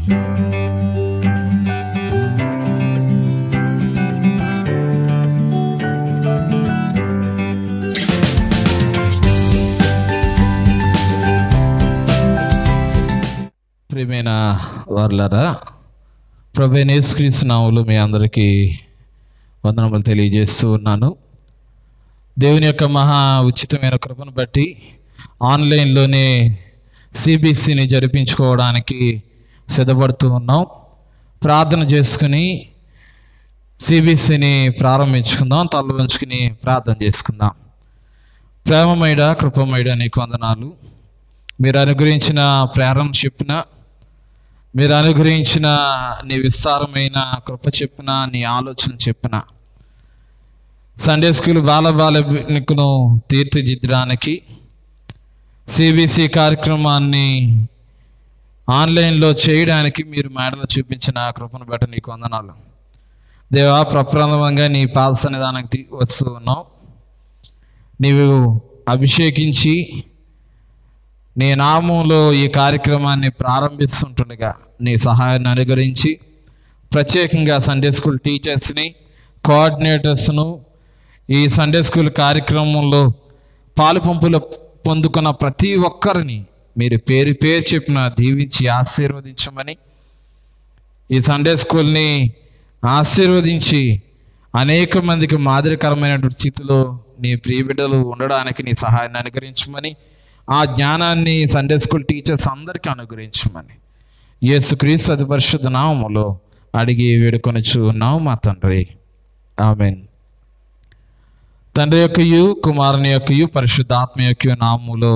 ప్రియమైన వారులారా ప్రభు యేసుక్రీస్తు నామములో మీ అందరికీ వందనములు తెలియజేస్తూ ఉన్నాను దేవుని యొక్క మహా ఉచితమైన కృపను బట్టి ఆన్లైన్లోనే సిబిసిని జరిపించుకోవడానికి సిద్ధపడుతూ ఉన్నాం ప్రార్థన చేసుకుని సిబిసిని ప్రారంభించుకుందాం తల వంచుకుని ప్రార్థన చేసుకుందాం ప్రేమమైడ కృపమైడ నీకు వందనాలు మీరు అనుగ్రహించిన ప్రేరణ చెప్పిన మీరు అనుగ్రహించిన నీ విస్తారమైన కృప చెప్పిన నీ ఆలోచన చెప్పిన సండే స్కూల్ బాల బాలికను తీర్చిదిద్దడానికి సిబిసి కార్యక్రమాన్ని ఆన్లైన్లో చేయడానికి మీరు మేడలో చూపించిన కృపను బట్టి నీకు వందనాలు దేవా ప్రప్రథమంగా నీ పాద సన్నిధానానికి తీ- వస్తూ ఉన్నావు నీవు అభిషేకించి నీ నామంలో ఈ కార్యక్రమాన్ని ప్రారంభిస్తుంటుండగా నీ సహాయాన్ని అనుగ్రహించి ప్రత్యేకంగా సండే స్కూల్ టీచర్స్ని కోఆర్డినేటర్స్ను ఈ సండే స్కూల్ కార్యక్రమంలో పాలు పంపులు పొందుకున్న ప్రతి ఒక్కరిని మీరు పేరు పేరు చెప్పిన దీవించి ఆశీర్వదించమని ఈ సండే స్కూల్ని ఆశీర్వదించి అనేక మందికి మాదిరికరమైనటువంటి స్థితిలో నీ ప్రియ బిడ్డలు ఉండడానికి నీ సహాయాన్ని అనుగ్రహించమని ఆ జ్ఞానాన్ని సండే స్కూల్ టీచర్స్ అందరికీ అనుగ్రహించమని యేసుక్రీస్తు అతి పరిశుద్ధ నామములో అడిగి వేడుకొనుచు ఉన్నాము మా తండ్రి ఆమెన్ తండ్రి యొక్కయు కుమారుని యొక్కయు పరిశుద్ధాత్మ యొక్క నామములో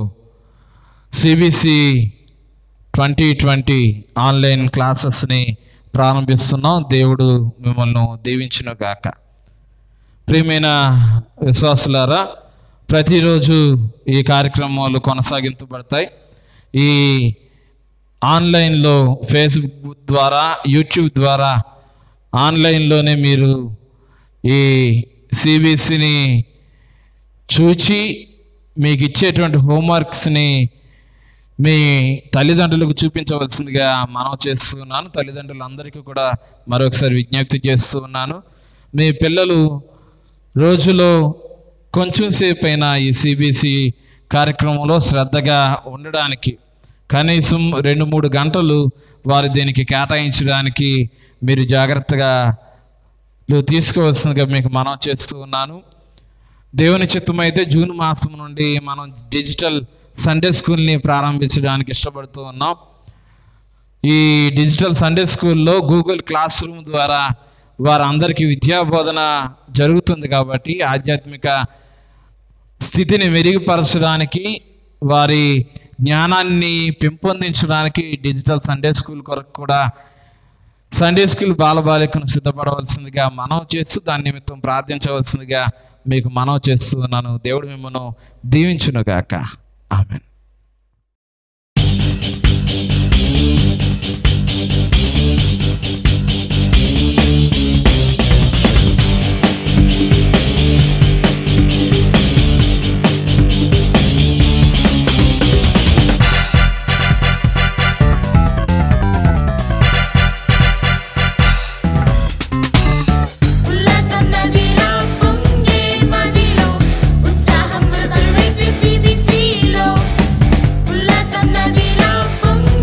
సిబిసి ట్వంటీ ట్వంటీ ఆన్లైన్ క్లాసెస్ని ప్రారంభిస్తున్నాం దేవుడు మిమ్మల్ని దీవించును గాక ప్రియమైన విశ్వాసులారా ప్రతిరోజు ఈ కార్యక్రమాలు కొనసాగించబడతాయి ఈ ఆన్లైన్లో ఫేస్బుక్ ద్వారా యూట్యూబ్ ద్వారా ఆన్లైన్లోనే మీరు ఈ సిబిసిని చూచి మీకు ఇచ్చేటువంటి హోంవర్క్స్ని మీ తల్లిదండ్రులకు చూపించవలసిందిగా మనం చేస్తున్నాను తల్లిదండ్రులందరికీ కూడా మరొకసారి విజ్ఞప్తి చేస్తూ ఉన్నాను మీ పిల్లలు రోజులో కొంచెం సేపు అయినా ఈ సిబిసి కార్యక్రమంలో శ్రద్ధగా ఉండడానికి కనీసం రెండు మూడు గంటలు వారు దీనికి కేటాయించడానికి మీరు జాగ్రత్తగా నువ్వు తీసుకోవాల్సిందిగా మీకు మనం చేస్తూ ఉన్నాను దేవుని చిత్తమైతే జూన్ మాసం నుండి మనం డిజిటల్ సండే స్కూల్ని ప్రారంభించడానికి ఇష్టపడుతూ ఉన్నాం ఈ డిజిటల్ సండే స్కూల్లో గూగుల్ క్లాస్ రూమ్ ద్వారా వారందరికీ విద్యా బోధన జరుగుతుంది కాబట్టి ఆధ్యాత్మిక స్థితిని మెరుగుపరచడానికి వారి జ్ఞానాన్ని పెంపొందించడానికి డిజిటల్ సండే స్కూల్ కొరకు కూడా సండే స్కూల్ బాలబాలికను సిద్ధపడవలసిందిగా మనం చేస్తూ దాని నిమిత్తం ప్రార్థించవలసిందిగా మీకు మనం చేస్తూ ఉన్నాను దేవుడు మిమ్మల్ని దీవించునుగాక ఆమెన్ ఉల్లాసం నదిలో పొంగే మదిలో ఉత్సాహం మృగలు వేసే సిబిసిలో ఉల్లాసం నదిలో పొంగే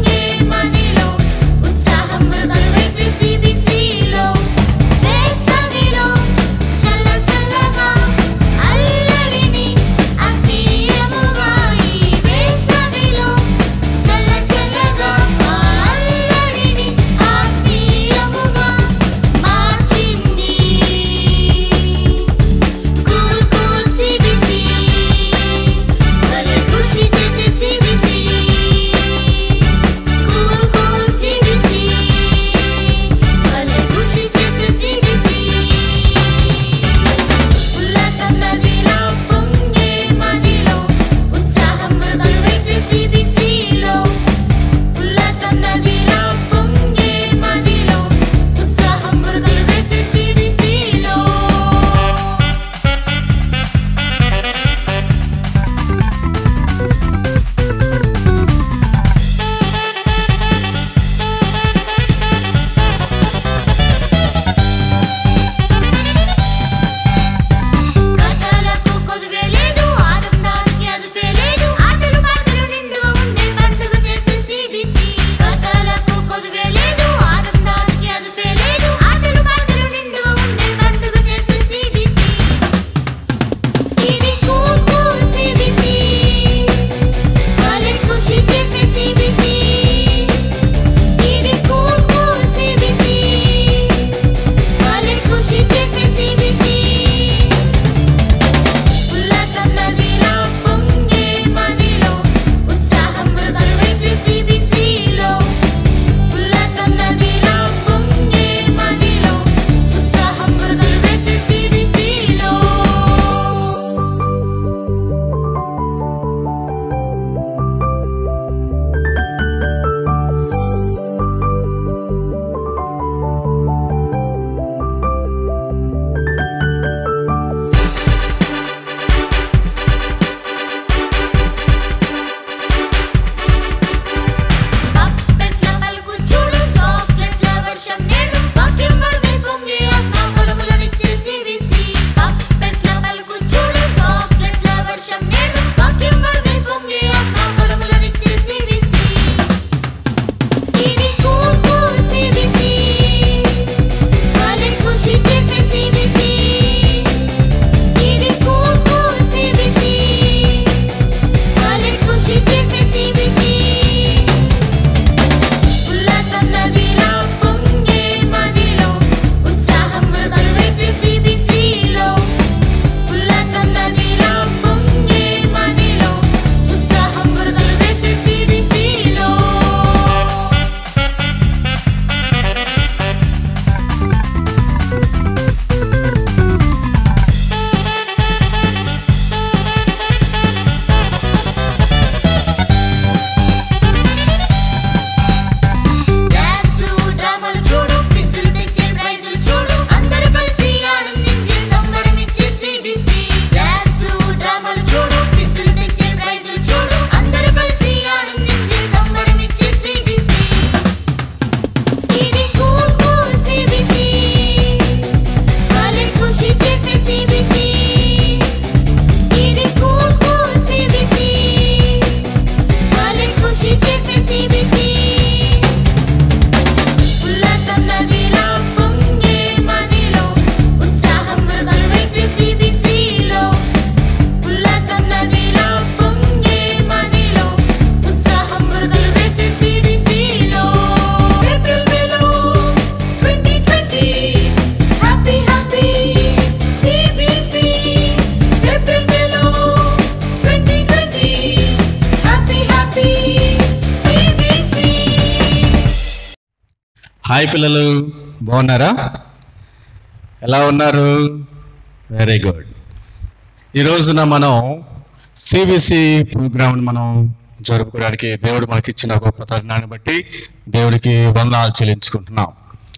హాయ్ పిల్లలు బాగున్నారా ఎలా ఉన్నారు వెరీ గుడ్ ఈ రోజున మనం సిబిసి ప్రోగ్రామ్ మనం జరుపుకోవడానికి దేవుడు మనకి ఇచ్చిన గొప్ప తరుణాన్ని బట్టి దేవుడికి వందనాలు చెల్లించుకుంటున్నాం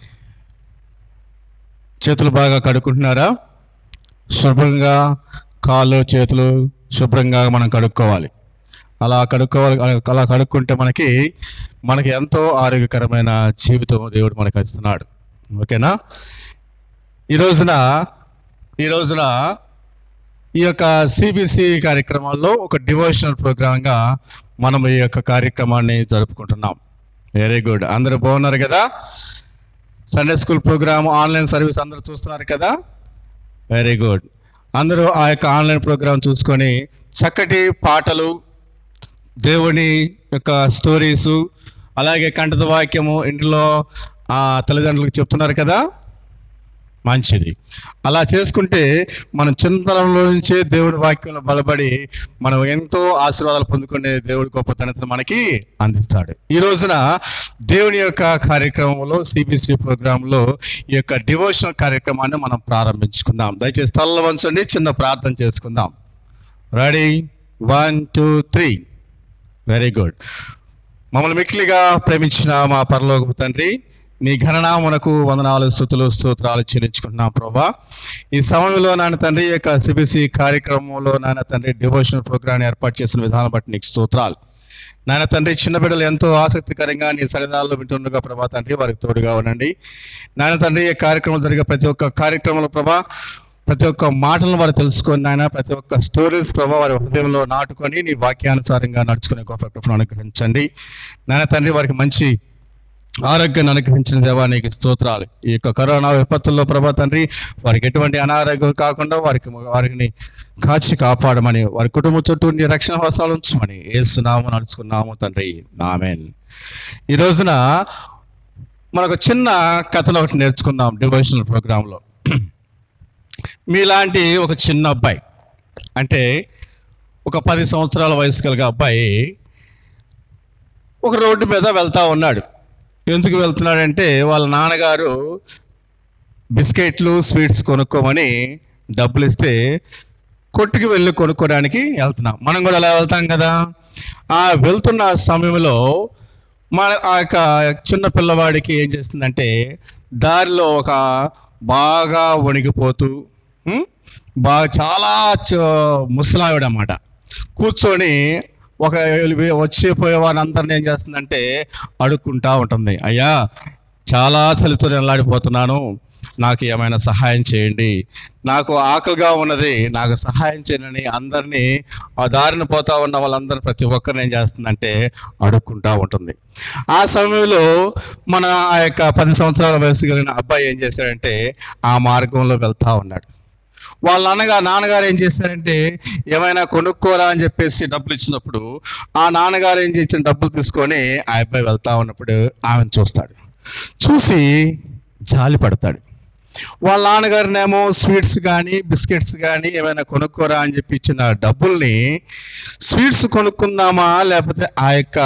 చేతులు బాగా కడుక్కుంటున్నారా శుభ్రంగా కాళ్ళు చేతులు శుభ్రంగా మనం కడుక్కోవాలి అలా కడుక్కోవాలి అలా కడుక్కుంటే మనకి మనకి ఎంతో ఆరోగ్యకరమైన జీవితం దేవుడు మనకు ఇస్తున్నాడు ఓకేనా ఈ రోజున ఈ రోజున ఈ యొక్క సిబిసి కార్యక్రమాల్లో ఒక డివోషనల్ ప్రోగ్రామ్గా మనం ఈ యొక్క కార్యక్రమాన్ని జరుపుకుంటున్నాం వెరీ గుడ్ అందరూ బాగున్నారు కదా Sunday school programme online service అందరూ చూస్తున్నారు కదా వెరీ గుడ్ అందరూ ఆ యొక్క ఆన్లైన్ ప్రోగ్రామ్ చూసుకొని చక్కటి పాటలు దేవుని యొక్క స్టోరీసు అలాగే కంఠత వాక్యము ఇంట్లో ఆ తల్లిదండ్రులకు చెప్తున్నారు కదా మంచిది అలా చేసుకుంటే మనం చిన్నతనంలో నుంచే దేవుడి వాక్యంలో బలపడి మనం ఎంతో ఆశీర్వాదాలు పొందుకునే దేవుడి గొప్పతనతను మనకి అందిస్తాడు ఈ రోజున దేవుని యొక్క కార్యక్రమంలో సిబిసి ప్రోగ్రాంలో ఈ యొక్క డివోషనల్ కార్యక్రమాన్ని మనం ప్రారంభించుకుందాం దయచేసి తల్ల వంచండి చిన్న ప్రార్థన చేసుకుందాం ready one two three very good మమ్మల్ని మిక్కిలిగా ప్రేమించిన మా పరలోకపు తండ్రి నీ ఘననామునకు వందనాలు స్థుతులు స్తోత్రాలు చెల్లించుకుంటున్నాం ప్రభా ఈ సమయంలో నాన్న తండ్రి ఈ యొక్క సిబిసి కార్యక్రమంలో నాన్న తండ్రి డివోషనల్ ప్రోగ్రామ్ ఏర్పాటు చేసిన విధానం బట్టి నీకు స్తోత్రాలు నాయన తండ్రి చిన్న బిడ్డలు ఎంతో ఆసక్తికరంగా నీ సరిదాల్లో వింటుండగా ప్రభా తండ్రి వారికి తోడుగా ఉండండి నాయన తండ్రి ఈ కార్యక్రమం జరిగే ప్రతి ఒక్క కార్యక్రమంలో ప్రభా ప్రతి ఒక్క మాటలను వారు తెలుసుకొని నాయన ప్రతి ఒక్క స్టోరీస్ ప్రభా వారి హృదయంలో నాటుకొని నీ వాక్యానుసారంగా నడుచుకునే గొప్ప కృపను అనుగ్రహించండి నాయన తండ్రి వారికి మంచి ఆరోగ్యాన్ని అనుగ్రహించిన దేవా నీకు స్తోత్రాలు ఈ యొక్క కరోనా విపత్తుల్లో ప్రభా తండ్రి వారికి ఎటువంటి అనారోగ్యం కాకుండా వారికి వారిని కాచి కాపాడమని వారి కుటుంబం చుట్టూ నీ రక్షణ వస్త్రాలు ఉంచమని ఏసునాము నడుచుకున్నాము తండ్రి ఆమెన్ ఈ రోజున మనకు చిన్న కథలు ఒకటి నేర్చుకుందాం డివోషనల్ ప్రోగ్రాంలో మీలాంటి ఒక చిన్న అబ్బాయి అంటే ఒక పది సంవత్సరాల వయసు కలిగే అబ్బాయి ఒక రోడ్డు మీద వెళ్తా ఉన్నాడు ఎందుకు వెళ్తున్నాడంటే వాళ్ళ నాన్నగారు బిస్కెట్లు స్వీట్స్ కొనుక్కోమని డబ్బులు ఇస్తే కొట్టుకి వెళ్ళి కొనుక్కోవడానికి వెళ్తున్నాం మనం కూడా అలా వెళ్తాం కదా ఆ వెళ్తున్న సమయంలో మన ఆ యొక్క చిన్న పిల్లవాడికి ఏం చేస్తుందంటే దారిలో ఒక బాగా వణికిపోతూ ఉం? బాగా చాలా చ- ముసలావిడ అన్నమాట కూర్చొని ఒక వచ్చే పోయే వారిని అందరిని ఏం చేస్తుందంటే అడుక్కుంటా ఉంటుంది అయ్యా చాలా చలితో నిలలాడిపోతున్నాను నాకు ఏమైనా సహాయం చేయండి నాకు ఆకలిగా ఉన్నది నాకు సహాయం చేయనని అందరినీ ఆ దారిన పోతా ఉన్న వాళ్ళందరూ ప్రతి ఒక్కరిని ఏం చేస్తుందంటే అడుక్కుంటా ఉంటుంది ఆ సమయంలో మన ఆ యొక్క పది సంవత్సరాల వయసు కలిగిన అబ్బాయి ఏం చేశాడంటే ఆ మార్గంలో వెళ్తా ఉన్నాడు వాళ్ళ నాన్నగా నాన్నగారు ఏం చేశారంటే ఏమైనా కొనుక్కోరా అని చెప్పేసి డబ్బులు ఇచ్చినప్పుడు ఆ నాన్నగారు ఏం చేసిన డబ్బులు తీసుకొని ఆ అబ్బాయి వెళ్తా ఉన్నప్పుడు ఆమెను చూస్తాడు చూసి జాలి పడతాడు వాళ్ళ నాన్నగారినేమో స్వీట్స్ కానీ బిస్కెట్స్ కానీ ఏమైనా కొనుక్కోరా అని చెప్పి ఇచ్చిన డబ్బుల్ని స్వీట్స్ కొనుక్కుందామా లేకపోతే ఆ యొక్క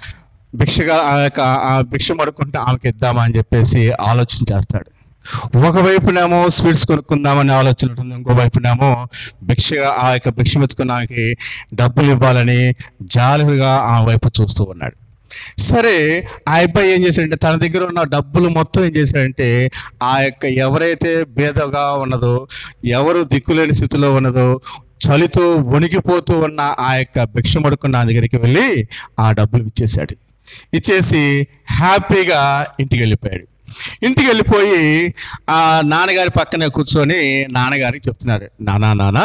భిక్షగా ఆ యొక్క ఆ భిక్ష పడుకుంటే ఆమెకి ఇద్దామా అని చెప్పేసి ఆలోచన చేస్తాడు ఒకవైపునేమో స్వీట్స్ కొనుక్కుందామని ఆలోచన ఉంటుంది ఇంకోవైపునేమో భిక్షగా ఆ యొక్క భిక్ష మెత్తుకున్న ఆమెకి డబ్బులు ఇవ్వాలని జాలిగా ఆ వైపు చూస్తూ ఉన్నాడు సరే ఆ అబ్బాయి ఏం చేశాడంటే తన దగ్గర ఉన్న డబ్బులు మొత్తం ఏం చేశాడంటే ఆ యొక్క ఎవరైతే భేదగా ఉన్నదో ఎవరు దిక్కులేని స్థితిలో ఉన్నదో చలితో వణికిపోతూ ఉన్న ఆ యొక్క భిక్షమడుకున్న దగ్గరికి వెళ్ళి ఆ డబ్బులు ఇచ్చేశాడు ఇచ్చేసి హ్యాపీగా ఇంటికి వెళ్ళిపోయాడు ఇంటికి వెళ్ళిపోయి ఆ నాన్నగారి పక్కనే కూర్చొని నాన్నగారికి చెప్తున్నారు నానా నాన్న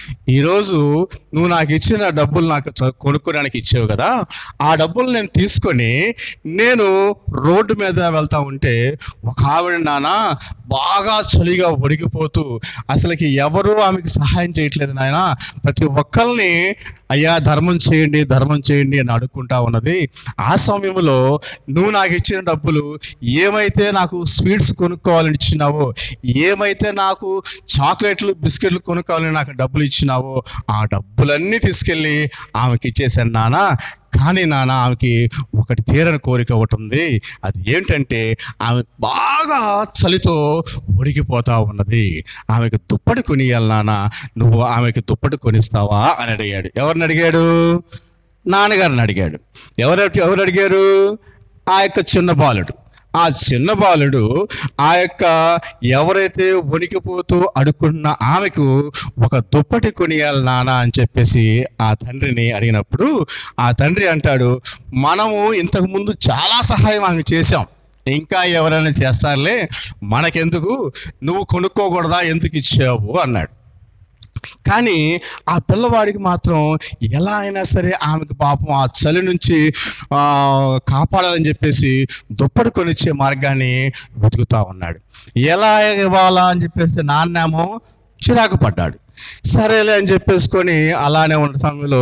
ఈరోజు నువ్వు నాకు ఇచ్చిన డబ్బులు నాకు చ- కొనుక్కోడానికి ఇచ్చావు కదా ఆ డబ్బులు నేను తీసుకొని నేను రోడ్డు మీద వెళ్తా ఉంటే ఒక ఆవిడ నాన్న బాగా చలిగా వణికిపోతూ అసలుకి ఎవరు ఆమెకి సహాయం చేయట్లేదు నాయన ప్రతి ఒక్కరిని అయ్యా ధర్మం చేయండి ధర్మం చేయండి అని అడుక్కుంటా ఉన్నది ఆ సమయంలో నువ్వు నాకు ఇచ్చిన డబ్బులు ఏమైతే నాకు స్వీట్స్ కొనుక్కోవాలని ఇచ్చినావో ఏమైతే నాకు చాక్లెట్లు బిస్కెట్లు కొనుక్కోవాలని నాకు డబ్బులు ఇచ్చినావో ఆ డబ్బులన్నీ తీసుకెళ్ళి ఆమెకి ఇచ్చేసాను నాన్న కానీ నాన్న ఆమెకి ఒకటి తీరని కోరిక ఒకటి ఉంది అది ఏంటంటే ఆమె బాగా చలితో ఉడికిపోతా ఉన్నది ఆమెకు దుప్పటి కొనియాలి నాన్న నువ్వు ఆమెకి దుప్పటి కొనిస్తావా అని అడిగాడు ఎవరిని అడిగాడు నాన్నగారిని అడిగాడు ఎవరు ఎవరు అడిగారు ఆ యొక్క చిన్న బాలుడు ఆ చిన్న బాలుడు ఆ యొక్క ఎవరైతే వణికిపోతూ అడుక్కున్న ఆమెకు ఒక దుప్పటి కొనియాలి నాన్న అని చెప్పేసి ఆ తండ్రిని అడిగినప్పుడు ఆ తండ్రి అంటాడు మనము ఇంతకు ముందు చాలా సహాయం ఆమె చేశాం ఇంకా ఎవరైనా చేస్తారులే మనకెందుకు నువ్వు కొనుక్కోకూడదా ఎందుకు ఇచ్చావు అన్నాడు కానీ ఆ పిల్లవాడికి మాత్రం ఎలా అయినా సరే ఆమెకు పాపం ఆ చలి నుంచి ఆ, కాపాడాలని చెప్పేసి దుప్పటి కొనిచ్చే మార్గాన్ని వెతుకుతా ఉన్నాడు ఎలా ఇవ్వాలా అని చెప్పేసి నాన్నేమో చిరాకు పడ్డాడు సరేలే అని చెప్పేసుకొని అలానే ఉన్న సమయంలో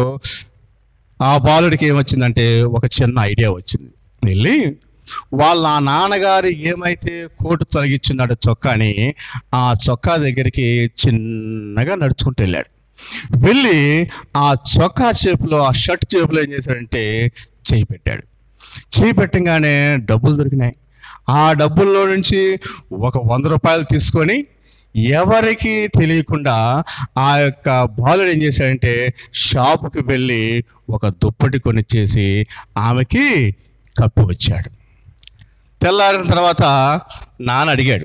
ఆ బాలుడికి ఏమొచ్చిందంటే ఒక చిన్న ఐడియా వచ్చింది వెళ్ళి వాళ్ళ నాన్నగారు ఏమైతే కోటు తొలగించున్నాడో చొక్కాని ఆ చొక్కా దగ్గరికి చిన్నగా నడుచుకుంటూ వెళ్ళాడు వెళ్ళి ఆ చొక్కా చేపులో ఆ షర్ట్ చేపులో ఏం చేశాడంటే చేయి పెట్టాడు చేయి పెట్టగానే డబ్బులు దొరికినాయి ఆ డబ్బుల్లో నుంచి ఒక వంద రూపాయలు తీసుకొని ఎవరికి తెలియకుండా ఆ యొక్క బాలుడు ఏం చేశాడంటే షాపుకి వెళ్ళి ఒక దుప్పటి కొనిచ్చేసి ఆమెకి కప్పి వచ్చాడు తెల్లారిన తర్వాత నాన్న అడిగాడు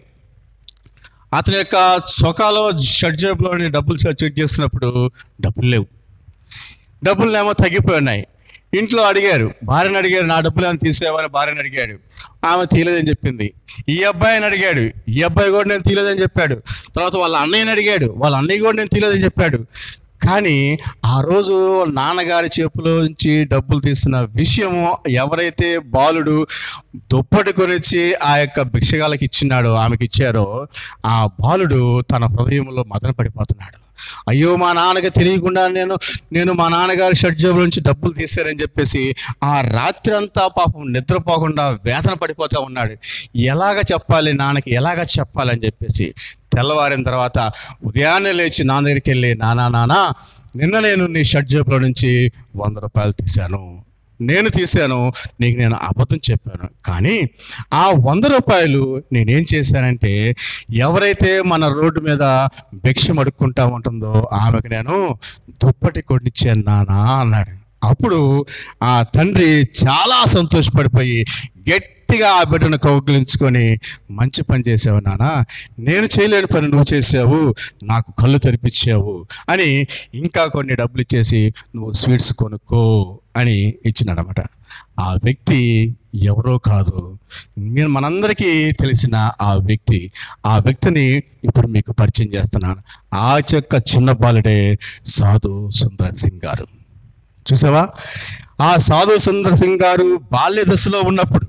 అతని యొక్క చొక్కాలో షర్ట్ జేబులోని డబ్బులు చెక్ చేస్తున్నప్పుడు డబ్బులు లేవు డబ్బులు ఏమో తగ్గిపోయి ఉన్నాయి ఇంట్లో అడిగారు భార్యను అడిగారు నా డబ్బులు ఏమైనా తీసేవని భార్యను అడిగాడు ఆమె తీయలేదని చెప్పింది ఈ అబ్బాయిని అడిగాడు ఈ అబ్బాయి కూడా నేను తీయలేదని చెప్పాడు తర్వాత వాళ్ళ అన్నయ్యని అడిగాడు వాళ్ళ అన్నయ్య కూడా నేను తీయలేదని చెప్పాడు కానీ ఆ రోజు నాన్నగారి చేపులో నుంచి డబ్బులు తీసిన విషయము ఎవరైతే బాలుడు దుప్పటి కొనిచ్చి ఆ యొక్క భిక్షగాలకి ఇచ్చినాడో ఆమెకి ఇచ్చారో ఆ బాలుడు తన హృదయంలో మదన పడిపోతున్నాడు అయ్యో మా నాన్నకి తెలియకుండా నేను నేను మా నాన్నగారి షర్ట్ జేబుల నుంచి డబ్బులు తీశారని చెప్పేసి ఆ రాత్రి అంతా పాపం నిద్రపోకుండా వేదన పడిపోతూ ఉన్నాడు ఎలాగ చెప్పాలి నాన్నకి ఎలాగ చెప్పాలని చెప్పేసి తెల్లవారిన తర్వాత ఉదయాన్నే లేచి నాన్న దగ్గరికి వెళ్ళి నానా నానా నిన్న నేను నీ షర్ట్ జేబులో నుంచి వంద రూపాయలు తీశాను నేను తీశాను నీకు నేను అబద్ధం చెప్పాను కానీ ఆ వంద రూపాయలు నేనేం చేశానంటే ఎవరైతే మన రోడ్డు మీద భిక్షం అడుక్కుంటా ఉంటుందో ఆమెకు నేను దుప్పటి కొనిచ్చాను నానా అన్నాడు అప్పుడు ఆ తండ్రి చాలా సంతోషపడిపోయి గట్టిగా ఆ బిడ్డను కౌగిలించుకొని మంచి పని చేసావు నానా నేను చేయలేని పని నువ్వు చేసావు నాకు కళ్ళు తెరిపించావు అని ఇంకా కొన్ని డబ్బులు ఇచ్చేసి నువ్వు స్వీట్స్ కొనుక్కో అని ఇచ్చినాడనమాట ఆ వ్యక్తి ఎవరో కాదు మీరు మనందరికీ తెలిసిన ఆ వ్యక్తి ఆ వ్యక్తిని ఇప్పుడు మీకు పరిచయం చేస్తున్నాను ఆ యొక్క చిన్న బాలుడే సాధు సుందర్ సింగ్ గారు చూసావా ఆ సాధు సుందర్ సింగ్ గారు బాల్య దశలో ఉన్నప్పుడు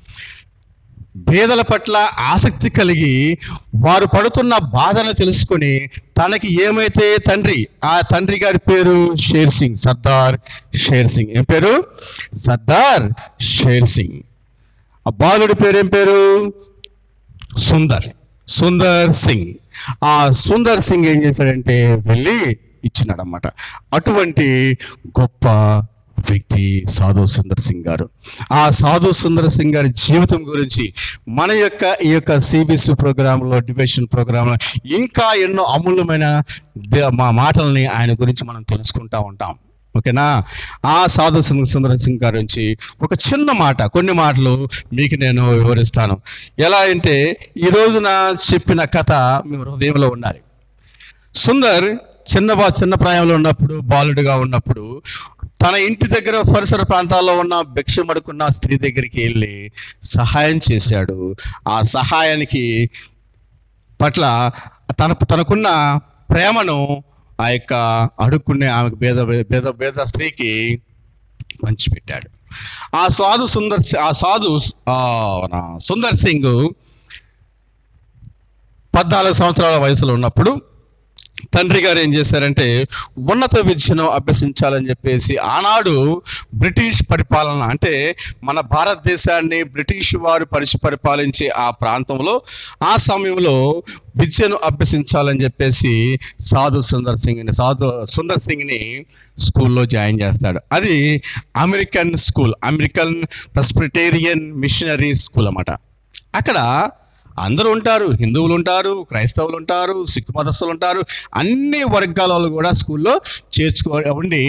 పేదల పట్ల ఆసక్తి కలిగి వారు పడుతున్న బాధను తెలుసుకొని తనకి ఏమైతే తండ్రి ఆ తండ్రి గారి పేరు షేర్ సింగ్ సర్దార్ షేర్ సింగ్ ఏం పేరు సర్దార్ షేర్ సింగ్ ఆ బాలుడి పేరు ఏం పేరు సుందర్ సుందర్ సింగ్ ఆ సుందర్ సింగ్ ఏం చేశాడంటే వెళ్ళి ఇచ్చినాడు అనమాట అటువంటి గొప్ప వ్యక్తి సాధు సుందర్ సింగ్ గారు ఆ సాధు సుందర్ సింగ్ గారి జీవితం గురించి మన యొక్క ఈ యొక్క సిబిసి ప్రోగ్రాంలో డిబేషన్ ప్రోగ్రాంలో ఇంకా ఎన్నో అమూల్యమైన ద- మా మాటల్ని ఆయన గురించి మనం తెలుసుకుంటా ఉంటాం ఓకేనా ఆ సాధు సుందర సుందర సింగ్ గారి నుంచి ఒక చిన్న మాట కొన్ని మాటలు మీకు నేను వివరిస్తాను ఎలా అంటే ఈ రోజున చెప్పిన కథ మీ హృదయంలో ఉండాలి సుందర్ చిన్న బా చిన్న ప్రాయంలో ఉన్నప్పుడు బాలుడిగా ఉన్నప్పుడు తన ఇంటి దగ్గర పరిసర ప్రాంతాల్లో ఉన్న భిక్షం అడుకున్న స్త్రీ దగ్గరికి వెళ్ళి సహాయం చేశాడు ఆ సహాయానికి పట్ల తన తనకున్న ప్రేమను ఆ యొక్క అడుక్కునే ఆమెకు భేద భేద భేద స్త్రీకి పంచిపెట్టాడు ఆ సాధు సుందర్ సి- ఆ సాధు ఆ, మన సుందర్ సింగ్ పద్నాలుగు సంవత్సరాల వయసులో ఉన్నప్పుడు తండ్రి గారు ఏం చేశారంటే ఉన్నత విద్యను అభ్యసించాలని చెప్పేసి ఆనాడు బ్రిటిష్ పరిపాలన అంటే మన భారతదేశాన్ని బ్రిటిష్ వారు పరిచి పరిపాలించే ఆ ప్రాంతంలో ఆ సమయంలో విద్యను అభ్యసించాలని చెప్పేసి సాధు సుందర్ సింగ్ని సాధు సుందర్ సింగ్ని స్కూల్లో జాయిన్ చేస్తాడు అది American school American Presbyterian missionary school అన్నమాట అక్కడ అందరూ ఉంటారు హిందువులు ఉంటారు క్రైస్తవులు ఉంటారు సిక్కు మతస్థులు ఉంటారు అన్ని వర్గాల వాళ్ళు కూడా స్కూల్లో చేర్చుకో ఉండి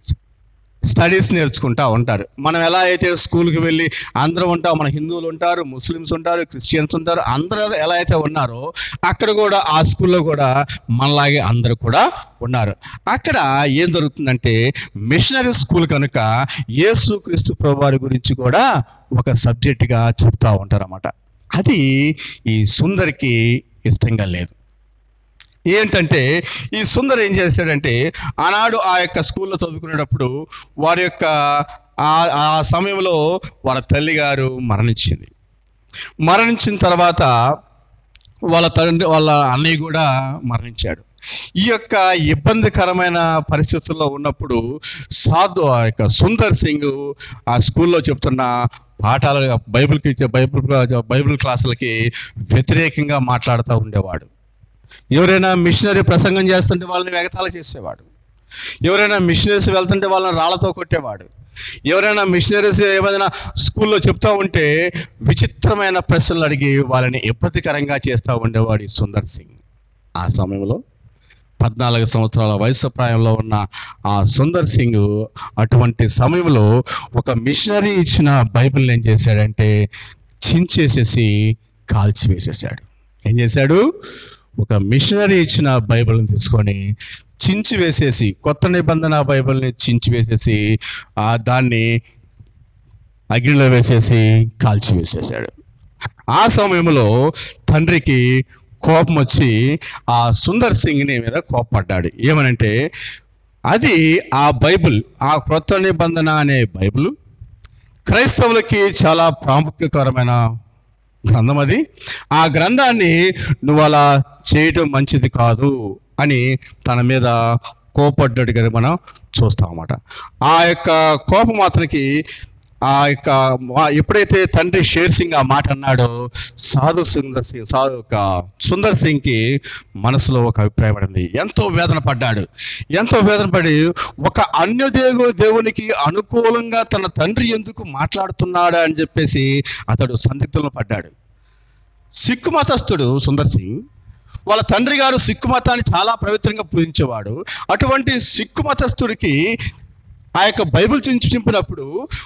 స్టడీస్ నేర్చుకుంటా ఉంటారు మనం ఎలా అయితే స్కూల్కి వెళ్ళి అందరూ ఉంటాం మన హిందువులు ఉంటారు ముస్లిమ్స్ ఉంటారు క్రిస్టియన్స్ ఉంటారు అందరూ ఎలా అయితే ఉన్నారో అక్కడ కూడా ఆ స్కూల్లో కూడా మనలాగే అందరూ కూడా ఉన్నారు అక్కడ ఏం జరుగుతుందంటే మిషనరీ స్కూల్ కనుక యేసు క్రీస్తు ప్రభువారి గురించి కూడా ఒక సబ్జెక్టుగా చెప్తా ఉంటారన్నమాట అది ఈ సుందరికి ఇష్టంగా లేదు ఏంటంటే ఈ సుందర్ ఏం చేశాడంటే ఆనాడు ఆ యొక్క స్కూల్లో చదువుకునేటప్పుడు వారి యొక్క ఆ ఆ సమయంలో వాళ్ళ తల్లి గారు మరణించింది మరణించిన తర్వాత వాళ్ళ తండ్రి వాళ్ళ అన్నయ్య కూడా మరణించాడు ఈ యొక్క ఇబ్బందికరమైన పరిస్థితుల్లో ఉన్నప్పుడు సాధు ఆ యొక్క సుందర్ సింగ్ ఆ స్కూల్లో చెప్తున్న పాఠాలు బైబిల్కి ఇచ్చే బైబిల్ బైబిల్ క్లాసులకి వ్యతిరేకంగా మాట్లాడుతూ ఉండేవాడు ఎవరైనా మిషనరీ ప్రసంగం చేస్తుంటే వాళ్ళని వెగతాళ చేసేవాడు ఎవరైనా మిషనరీస్ వెళ్తుంటే వాళ్ళని రాళ్లతో కొట్టేవాడు ఎవరైనా మిషనరీస్ ఏమైనా స్కూల్లో చెప్తా ఉంటే విచిత్రమైన ప్రశ్నలు అడిగి వాళ్ళని ఇబ్బందికరంగా చేస్తూ ఉండేవాడు ఈ సుందర్ సింగ్ ఆ సమయంలో పద్నాలుగు సంవత్సరాల వయసు ప్రాయంలో ఉన్న ఆ సుందర్ సింగ్ అటువంటి సమయంలో ఒక మిషనరీ ఇచ్చిన బైబిల్ని ఏం చేశాడంటే చించేసేసి కాల్చివేసేసాడు ఏం చేశాడు ఒక మిషనరీ ఇచ్చిన బైబిల్ని తీసుకొని చించి వేసేసి కొత్త నిబంధన బైబిల్ని చించి వేసేసి ఆ దాన్ని అగ్నిలో వేసేసి కాల్చి వేసేసాడు ఆ సమయంలో తండ్రికి కోపం వచ్చి ఆ సుందర్ సింగ్ని మీద కోపపడ్డాడు ఏమనంటే అది ఆ బైబిల్ ఆ క్రొత్త నిబంధన అనే బైబిల్ క్రైస్తవులకి చాలా ప్రాముఖ్యకరమైన గ్రంథం అది ఆ గ్రంథాన్ని నువ్వు అలా చేయటం మంచిది కాదు అని తన మీద కోపడ్డట్టుగా మనం చూస్తాం అన్నమాట ఆ యొక్క కోపం అతనికి ఆ యొక్క వా- ఎప్పుడైతే తండ్రి షేర్ సింగ్ ఆ మాట అన్నాడో సాధు సుందర్ సింగ్ సాధు యొక్క సుందర్ సింగ్ కి మనసులో ఒక అభిప్రాయం పడింది ఎంతో వేదన పడ్డాడు ఎంతో వేదన పడి ఒక అన్య దేవు దేవునికి అనుకూలంగా తన తండ్రి ఎందుకు మాట్లాడుతున్నాడా అని చెప్పేసి అతడు సందిగ్ధంలో పడ్డాడు సిక్కు మతస్థుడు సుందర్ సింగ్ వాళ్ళ తండ్రి గారు సిక్కు మతాన్ని చాలా పవిత్రంగా పూజించేవాడు అటువంటి సిక్కు మతస్థుడికి ఆ యొక్క బైబిల్ చించి చింపినప్పుడు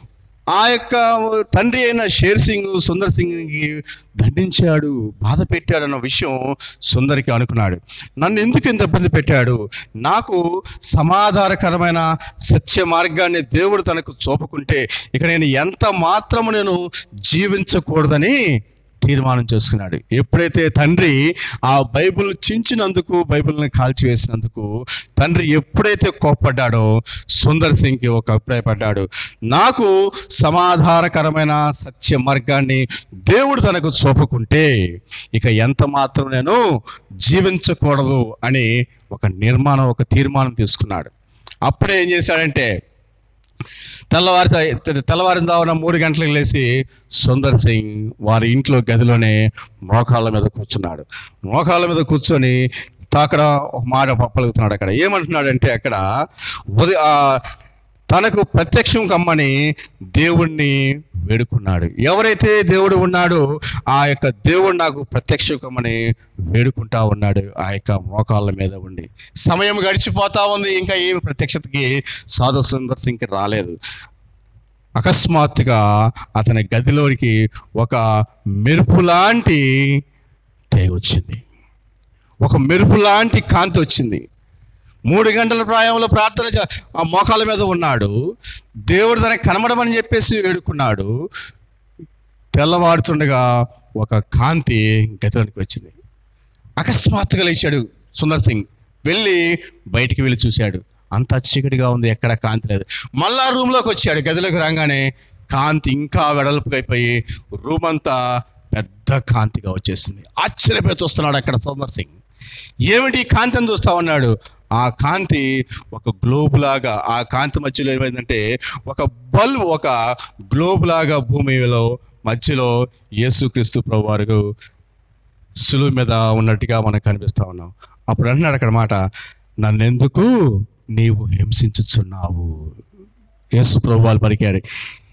ఆ యొక్క తండ్రి అయిన షేర్ సింగ్ సుందర్ సింగ్కి దండించాడు బాధ పెట్టాడు అన్న విషయం సుందరికి అనుకున్నాడు నన్ను ఎందుకు ఇంత ఇబ్బంది పెట్టాడు నాకు సమాధానకరమైన సత్య మార్గాన్ని దేవుడు తనకు చూపకుంటే ఇక నేను ఎంత మాత్రము నేను జీవించకూడదని తీర్మానం చేసుకున్నాడు ఎప్పుడైతే తండ్రి ఆ బైబిల్ చించినందుకు బైబిల్ని కాల్చివేసినందుకు తండ్రి ఎప్పుడైతే కోప్పడ్డాడో సుందర్ సింగ్కి ఒక అభిప్రాయపడ్డాడు నాకు సమాధానకరమైన సత్య మార్గాన్ని దేవుడు తనకు చూపకుంటే ఇక ఎంత మాత్రం నేను జీవించకూడదు అని ఒక నిర్మాణం ఒక తీర్మానం తీసుకున్నాడు అప్పుడే ఏం చేశాడంటే తెల్లవారి తెల్లవారిన దావున మూడు గంటలకు లేచి సుందర్ సింగ్ వారి ఇంట్లో గదిలోనే మోకాళ్ళ మీద కూర్చున్నాడు మోకాళ్ళ మీద కూర్చొని అక్కడ ఒక మాట పలుకుతున్నాడు అక్కడ ఏమంటున్నాడంటే అక్కడ ఉదయ ఆ, తనకు ప్రత్యక్షం కమ్మని దేవుణ్ణి వేడుకున్నాడు ఎవరైతే దేవుడు ఉన్నాడో ఆ యొక్క దేవుడు నాకు ప్రత్యక్షం కమ్మని వేడుకుంటా ఉన్నాడు ఆ యొక్క మోకాళ్ళ మీద ఉండి సమయం గడిచిపోతా ఉంది ఇంకా ఏమి ప్రత్యక్షతకి సాధు సుందర్ సింగ్కి రాలేదు అకస్మాత్తుగా అతని గదిలోనికి ఒక మెరుపు లాంటి తేగ వచ్చింది ఒక మెరుపు లాంటి కాంతి వచ్చింది మూడు గంటల ప్రాయంలో ప్రార్థన చే- ఆ మోకాల మీద ఉన్నాడు దేవుడు తనకి కనబడమని చెప్పేసి వేడుకున్నాడు తెల్లవారుతుండగా ఒక కాంతి గదిలోనికి వచ్చింది అకస్మాత్తుగా లేచాడు సుందర్ సింగ్ వెళ్ళి బయటికి వెళ్ళి చూశాడు అంతా చీకటిగా ఉంది ఎక్కడ కాంతి లేదు మళ్ళా రూమ్లోకి వచ్చాడు గదిలోకి రాగానే కాంతి ఇంకా వెడల్పుగా అయిపోయి రూమ్ అంతా పెద్ద కాంతిగా వచ్చేసింది ఆశ్చర్యపోయి చూస్తున్నాడు అక్కడ సుందర్ సింగ్ ఏమిటి ఈ కాంతి అని చూస్తా ఉన్నాడు ఆ కాంతి ఒక గ్లోబ్ లాగా ఆ కాంతి మధ్యలో ఏమైందంటే ఒక బల్బ్ ఒక గ్లోబ్ లాగా భూమిలో మధ్యలో యేసుక్రీస్తు ప్రభు వారు సులువు మీద ఉన్నట్టుగా మనకు కనిపిస్తా ఉన్నాం అప్పుడు అంటున్నాడు అక్కడ మాట నన్నెందుకు నీవు హింసించుచున్నావు యేసు ప్రభు వాళ్ళు పలికారు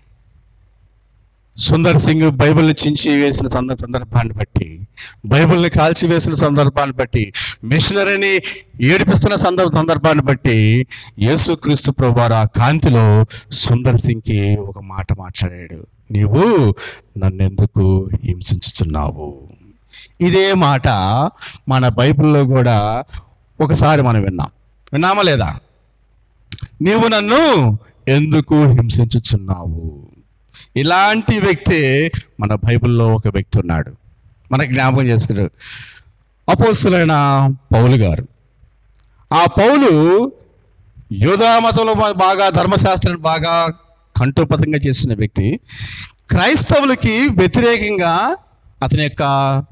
సుందర్ సింగ్ బైబిల్ని చించి వేసిన సందర్భ సందర్భాన్ని బట్టి బైబిల్ని కాల్చి వేసిన సందర్భాన్ని బట్టి మిషనరీని ఏడిపిస్తున్న సందర్భ సందర్భాన్ని బట్టి యేసుక్రీస్తు ప్రభువారు ఆ కాంతిలో సుందర్ సింగ్కి ఒక మాట మాట్లాడాడు నీవు నన్నెందుకు హింసించుచున్నావు ఇదే మాట మన బైబిల్లో కూడా ఒకసారి మనం విన్నాం విన్నామా లేదా నీవు నన్ను ఎందుకు హింసించుచున్నావు ఇలాంటి వ్యక్తి మన బైబిల్లో ఒక వ్యక్తి ఉన్నాడు మనకు జ్ఞాపకం చేసుకున్నాడు అపోస్తులైన పౌలు గారు ఆ పౌలు యోధా మతంలో బాగా ధర్మశాస్త్రాన్ని బాగా కంఠోపతంగా చేసిన వ్యక్తి క్రైస్తవులకి వ్యతిరేకంగా అతని యొక్క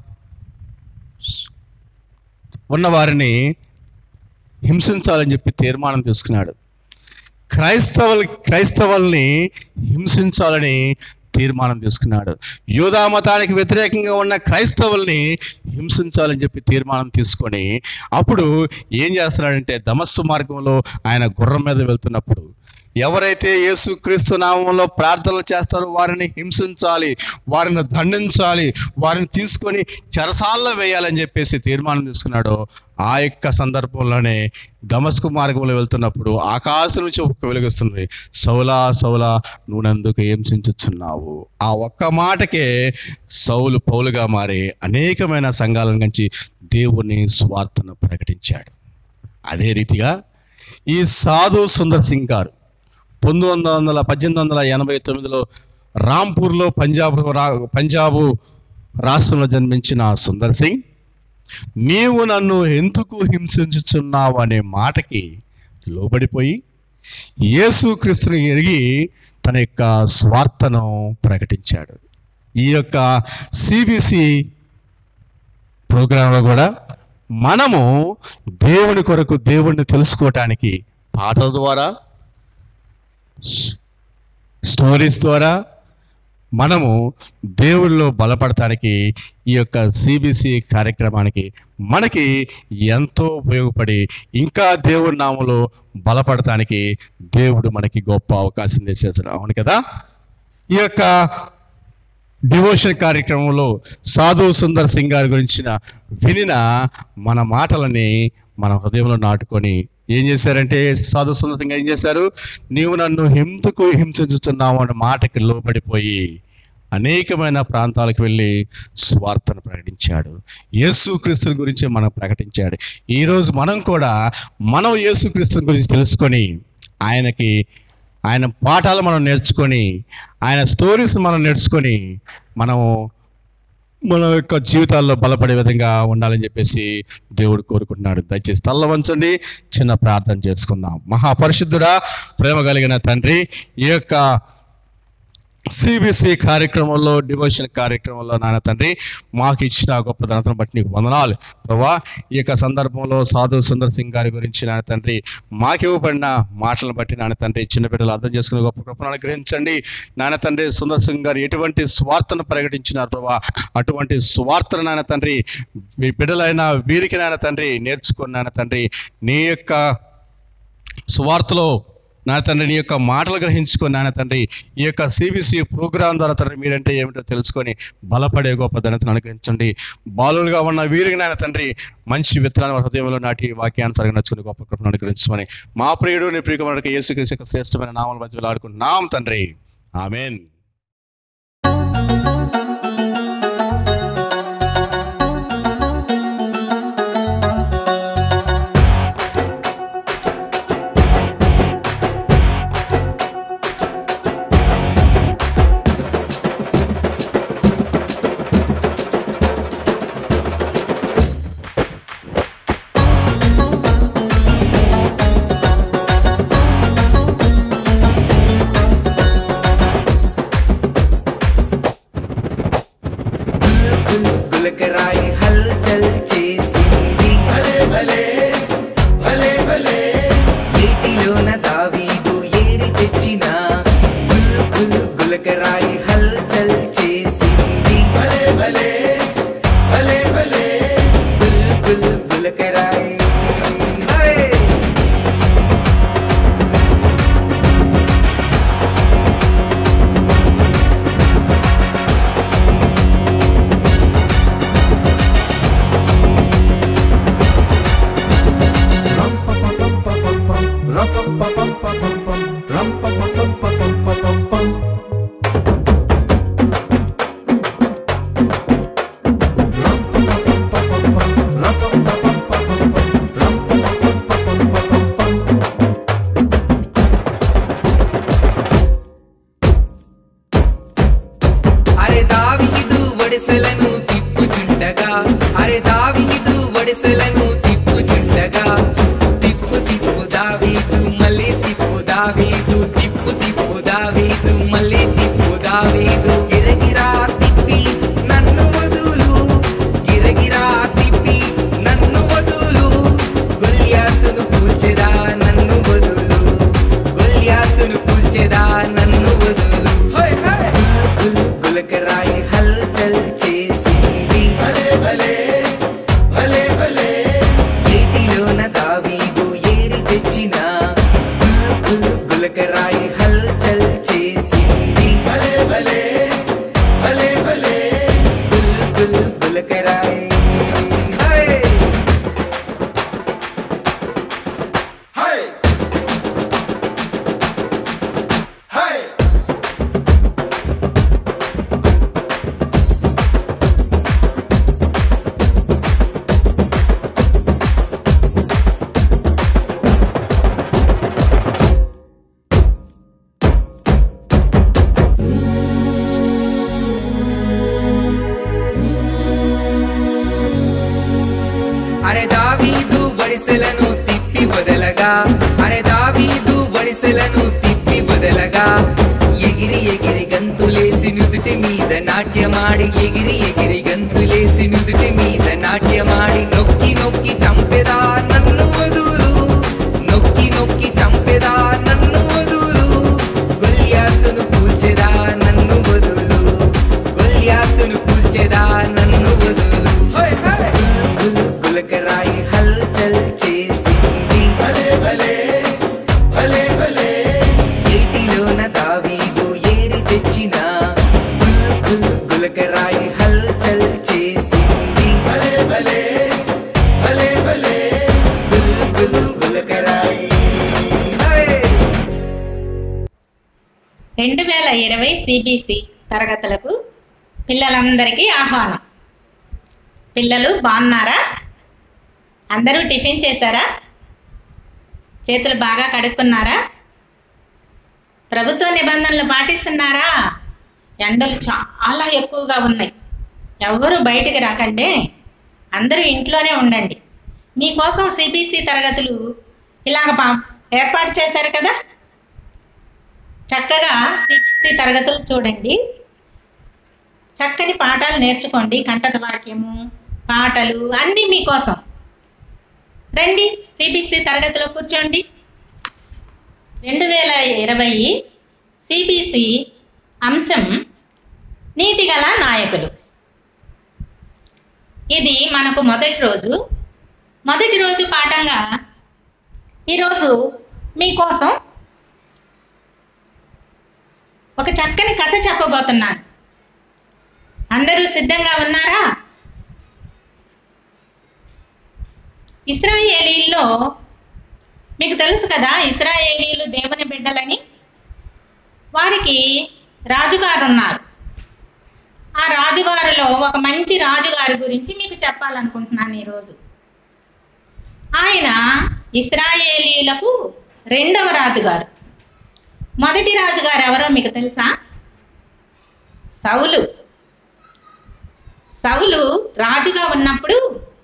ఉన్నవారిని హింసించాలని చెప్పి తీర్మానం తీసుకున్నాడు క్రైస్తవుల క్రైస్తవుల్ని హింసించాలని తీర్మానం తీసుకున్నాడు యూదా మతానికి వ్యతిరేకంగా ఉన్న క్రైస్తవుల్ని హింసించాలని చెప్పి తీర్మానం తీసుకొని అప్పుడు ఏం చేస్తున్నాడంటే దమస్సు మార్గంలో ఆయన గుర్రం మీద వెళ్తున్నప్పుడు ఎవరైతే యేసుక్రీస్తు నామంలో ప్రార్థనలు చేస్తారో వారిని హింసించాలి వారిని దండించాలి వారిని తీసుకొని చెరసాల్లో వేయాలని చెప్పేసి తీర్మానం తీసుకున్నాడో ఆ యొక్క సందర్భంలోనే దమస్కు మార్గంలో వెళ్తున్నప్పుడు ఆకాశం నుంచి ఒక్క వెలుగుస్తుంది సౌలా సౌలా నువ్వెందుకు హింసించుచున్నావు ఆ ఒక్క మాటకే సౌలు పౌలుగా మారి అనేకమైన సంఘాల నుంచి దేవుని స్వార్థను ప్రకటించాడు అదే రీతిగా ఈ సాధు సుందర్ సింగ్ గారు పంతొమ్మిది వందల పద్దెనిమిది వందల ఎనభై తొమ్మిదిలో రాంపూర్లో పంజాబ్ రా- పంజాబు రాష్ట్రంలో జన్మించిన సుందర్ సింగ్ నీవు నన్ను ఎందుకు హింసించుచున్నావు అనే మాటకి లోబడిపోయి యేసుక్రీస్తుని ఎరిగి తన యొక్క స్వార్థను ప్రకటించాడు ఈ యొక్క సిబిసి ప్రోగ్రాంలో కూడా మనము దేవుని కొరకు దేవుణ్ణి తెలుసుకోవటానికి పాటల ద్వారా స్టోరీస్ ద్వారా మనము దేవుళ్ళలో బలపడటానికి ఈ యొక్క సిబిసి కార్యక్రమానికి మనకి ఎంతో ఉపయోగపడి ఇంకా దేవుడి నామలో బలపడటానికి దేవుడు మనకి గొప్ప అవకాశం చేసేసాడు అవును కదా ఈ యొక్క డివోషన్ కార్యక్రమంలో సాధు సుందర్ సింగ్ గారి గురించిన వినిన మన మాటలని మన హృదయంలో నాటుకొని ఏం చేశారంటే సాధు సుందర్ సింగ్ గారు ఏం చేశారు నీవు నన్ను హింసకు హింసించుతున్నావు అన్న మాటకి లోబడిపోయి అనేకమైన ప్రాంతాలకు వెళ్ళి స్వార్థను ప్రకటించాడు యేసుక్రీస్తుని గురించి మనం ప్రకటించాడు ఈరోజు మనం కూడా మనం యేసుక్రీస్తుని గురించి తెలుసుకొని ఆయనకి ఆయన పాఠాలు మనం నేర్చుకొని ఆయన స్టోరీస్ మనం నేర్చుకొని మనం మన యొక్క జీవితాల్లో బలపడే విధంగా ఉండాలని చెప్పేసి దేవుడు కోరుకుంటున్నాడు దయచేసి తల్ల వంచండి చిన్న ప్రార్థన చేసుకుందాం మహాపరిశుద్ధుడా ప్రేమ కలిగిన తండ్రి ఈ యొక్క సిబిసి కార్యక్రమంలో డివోషన్ కార్యక్రమంలో నాన్న తండ్రి మాకు ఇచ్చిన గొప్ప ధనతను బట్టి నీకు వందనాలు ప్రభా ఈ యొక్క సందర్భంలో సాధు సుందర్ సింగ్ గారి గురించి నాన్న తండ్రి మాకు ఇవ్వబడిన మాటలను బట్టి నాన్న తండ్రి చిన్న బిడ్డలు అర్థం చేసుకునే గొప్ప కృపను అనుగ్రహించండి నాన్న తండ్రి సుందర్ సింగ్ గారు ఎటువంటి స్వార్థను ప్రకటించినారు ప్రభా అటువంటి స్వార్థను నాన్న తండ్రి మీ బిడ్డలైన వీరికి నాన్న తండ్రి నేర్చుకుని నాన్న తండ్రి నీ యొక్క సువార్తలో నా తండ్రి నీ యొక్క మాటలు గ్రహించుకొని నాన్న తండ్రి ఈ యొక్క సిబిసి ప్రోగ్రాం ద్వారా తండ్రి మీరంటే ఏమిటో తెలుసుకొని బలపడే గొప్ప ధనతను అనుగ్రహించండి బాలులుగా ఉన్న వీరికి నాయన తండ్రి మంచి విత్తనాన్ని వారి హృదయంలో నాటి వాక్యానుసారంగా నచ్చుకుని గొప్ప కృపను అనుగ్రహించమని మా ప్రియుడు నీ ప్రియకుమారుడికి యేసుక్రీస్తు యొక్క శ్రేష్టమైన నామల మధ్యలో ఆడుకుంటున్నాం తండ్రి ఆమెన్ గులకరాయి హల్చల్ చేసింది వదలగా అరే దావీదు వడిసెలను తిప్పుచుండగా తిప్పు తిప్పు దావీదు మళ్ళీ తిప్పు దావీదు తిప్పు తిప్పు దావీదు మళ్ళీ తిప్పు దావీదు గిరగిరా తిప్పి నన్ను వదులు గిరగిరా తిప్పి నన్ను వదులు గొల్యాతును కూల్చెదా నన్ను వదులు గొల్యాతును కూల్చెదా నన్ను వదులు హోయ్ హోయ్. గుల్ గులకరాయి హల్చల్ చేసింది భలే భలే భలే భలే ఏటిలోన దావీదు ఏరి తెచ్చిన గుల్ గుల్ గులకరాయి హల్చల్ చేసింది భలే భలే భలే భలే గుల్ గుల్ గులకరాయి హై అరే దావీదు వడిసెలను తిప్పి వదలగా అరే దావీదు వడిసెలను తిప్పి వదలగా ఎగిరి ఎగిరి గంతులేసి నుదుటి మీద నాట్యమాడి ఎగిరి ఎగిరి గంతులేసి నుదుటి మీద నాట్యమాడి నొక్కి నొక్కి చంపెదా నన్ను వదులు నొక్కి నొక్కి చంపెదా నన్ను వదులు గొల్యాతును కూల్చెదా నన్ను వదులు గొల్యాతును కూల్చెదా నన్ను వదులు హోయ్ హోయ్. గుల్ గులకరాయి హల్చల్ చేసింది భలే భలే భలే భలే ఏటిలోన దావీదు ఏరి తెచ్చిన గుల్ గుల్ గులకరాయి హల్చల్ చేసింది భలే భలే భలే భలే గుల్ గుల్ గులకరాయి హై. రెండు వేల ఇరవై సిబిసి తరగతులకు పిల్లలందరికీ ఆహ్వానం పిల్లలు బాగున్నారా అందరూ టిఫిన్ చేశారా చేతులు బాగా కడుక్కున్నారా ప్రభుత్వ నిబంధనలు పాటిస్తున్నారా ఎండలు చాలా ఎక్కువగా ఉన్నాయి ఎవరు బయటికి రాకండి అందరూ ఇంట్లోనే ఉండండి మీకోసం సిబిసి తరగతులు ఇలాగ పా- ఏర్పాటు చేశారు కదా చక్కగా సిబిసి తరగతులు చూడండి చక్కని పాఠాలు నేర్చుకోండి కంటత వాక్యము పాటలు అన్నీ మీకోసం రండి సిబిసి తరగతిలో కూర్చోండి రెండు వేల ఇరవై సిబిసి అంశం నీతిగల నాయకులు ఇది మనకు మొదటి రోజు మొదటి రోజు పాఠంగా ఈరోజు మీకోసం ఒక చక్కని కథ చెప్పబోతున్నాను అందరూ సిద్ధంగా ఉన్నారా ఇస్రాయేలీల్లో మీకు తెలుసు కదా ఇస్రాయేలీలు దేవుని బిడ్డలని వారికి రాజుగారు ఉన్నారు ఆ రాజుగారులో ఒక మంచి రాజుగారి గురించి మీకు చెప్పాలనుకుంటున్నాను ఈరోజు ఆయన ఇస్రాయేలీలకు రెండవ రాజుగారు మొదటి రాజుగారు ఎవరో మీకు తెలుసా సౌలు సౌలు రాజుగా ఉన్నప్పుడు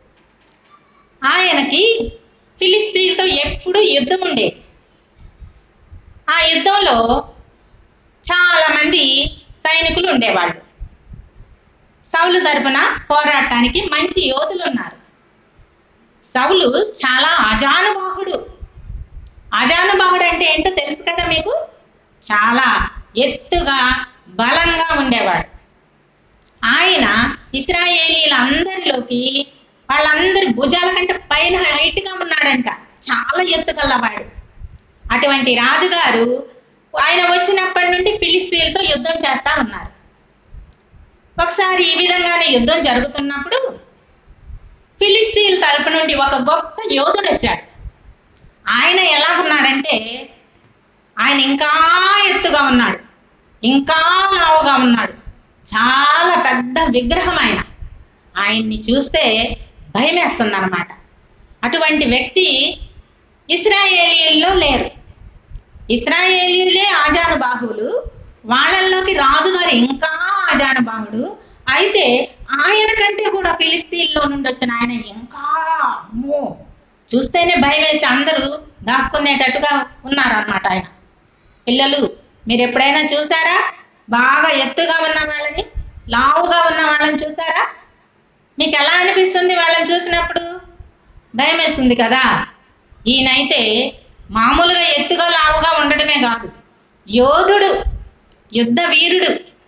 ఆయనకి ఫిలిస్తీన్తో ఎప్పుడు యుద్ధం ఉండేది ఆ యుద్ధంలో చాలా మంది సైనికులు ఉండేవాళ్ళు సౌలు తరపున పోరాటానికి మంచి యోధులు ఉన్నారు సౌలు చాలా అజానుబాహుడు అజానుబాహుడు అంటే ఏంటో తెలుసు కదా మీకు చాలా ఎత్తుగా బలంగా ఉండేవాడు ఆయన ఇస్రాయేలీలందరిలోకి వాళ్ళందరి భుజాల కంటే పైన హైట్గా ఉన్నాడంట చాలా ఎత్తుగలవాడు అటువంటి రాజుగారు ఆయన వచ్చినప్పటి నుండి ఫిలిస్తీన్లతో యుద్ధం చేస్తా ఉన్నారు ఒకసారి ఈ విధంగానే యుద్ధం జరుగుతున్నప్పుడు ఫిలిస్తీన్ తరపు నుండి ఒక గొప్ప యోధుడు వచ్చాడు ఆయన ఎలా ఉన్నాడంటే ఆయన ఇంకా ఎత్తుగా ఉన్నాడు ఇంకా లావుగా ఉన్నాడు చాలా పెద్ద విగ్రహం ఆయన ఆయన్ని చూస్తే భయం వేస్తుంది అనమాట అటువంటి వ్యక్తి ఇస్రాయేలీల్లో లేరు ఇస్రాయేలీలే ఆజానుబాహువులు వాళ్ళల్లోకి రాజుగారు ఇంకా ఆజానుబాహుడు అయితే ఆయన కంటే కూడా ఫిలిస్తీన్లో నుండి వచ్చిన ఆయన ఇంకా అమ్మో చూస్తేనే భయం వేసి అందరూ దాక్కునేటట్టుగా ఉన్నారన్నమాట ఆయన పిల్లలు మీరు ఎప్పుడైనా చూసారా బాగా ఎత్తుగా ఉన్న వాళ్ళని లావుగా ఉన్న వాళ్ళని చూసారా మీకు ఎలా అనిపిస్తుంది వాళ్ళని చూసినప్పుడు భయం వేస్తుంది కదా ఈయనైతే మామూలుగా ఎత్తుగా లావుగా ఉండడమే కాదు యోధుడు యుద్ధ వీరుడు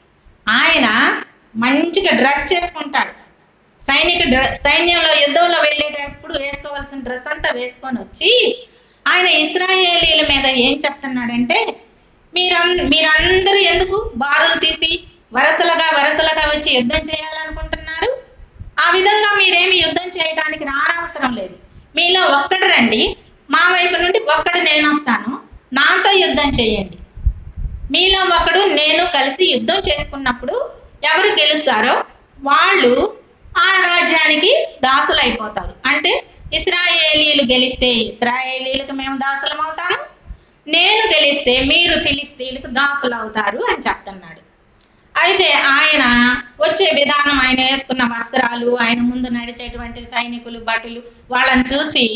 ఆయన మంచిగా డ్రెస్ చేసుకుంటాడు సైనిక డ్ర- సైన్యంలో యుద్ధంలో వెళ్ళేటప్పుడు వేసుకోవాల్సిన డ్రెస్ అంతా వేసుకొని వచ్చి ఆయన ఇస్రాయేలీల మీద ఏం చెప్తున్నాడంటే మీరం మీరందరూ ఎందుకు బారులు తీసి వరసలుగా వరసలుగా వచ్చి యుద్ధం చేయాలనుకుంటున్నారు ఆ విధంగా మీరేమి యుద్ధం చేయడానికి రానవసరం లేదు మీలో ఒక్కడు రండి మా వైపు నుండి ఒక్కడు నేను వస్తాను నాతో యుద్ధం చేయండి మీలో ఒకడు నేను కలిసి యుద్ధం చేసుకున్నప్పుడు ఎవరు గెలుస్తారో వాళ్ళు ఆ రాజ్యానికి దాసులు అయిపోతారు అంటే ఇస్రాయేలీలు గెలిస్తే ఇస్రాయేలీలకు మేము దాసులం అవుతాము నేను గెలిస్తే మీరు ఫిలిస్తీన్లకు దాసులు అవుతారు అని చెప్తున్నాడు అయితే ఆయన వచ్చే విధానం ఆయన వేసుకున్న వస్త్రాలు ఆయన ముందు నడిచేటువంటి సైనికులు భటులు వాళ్ళని చూసి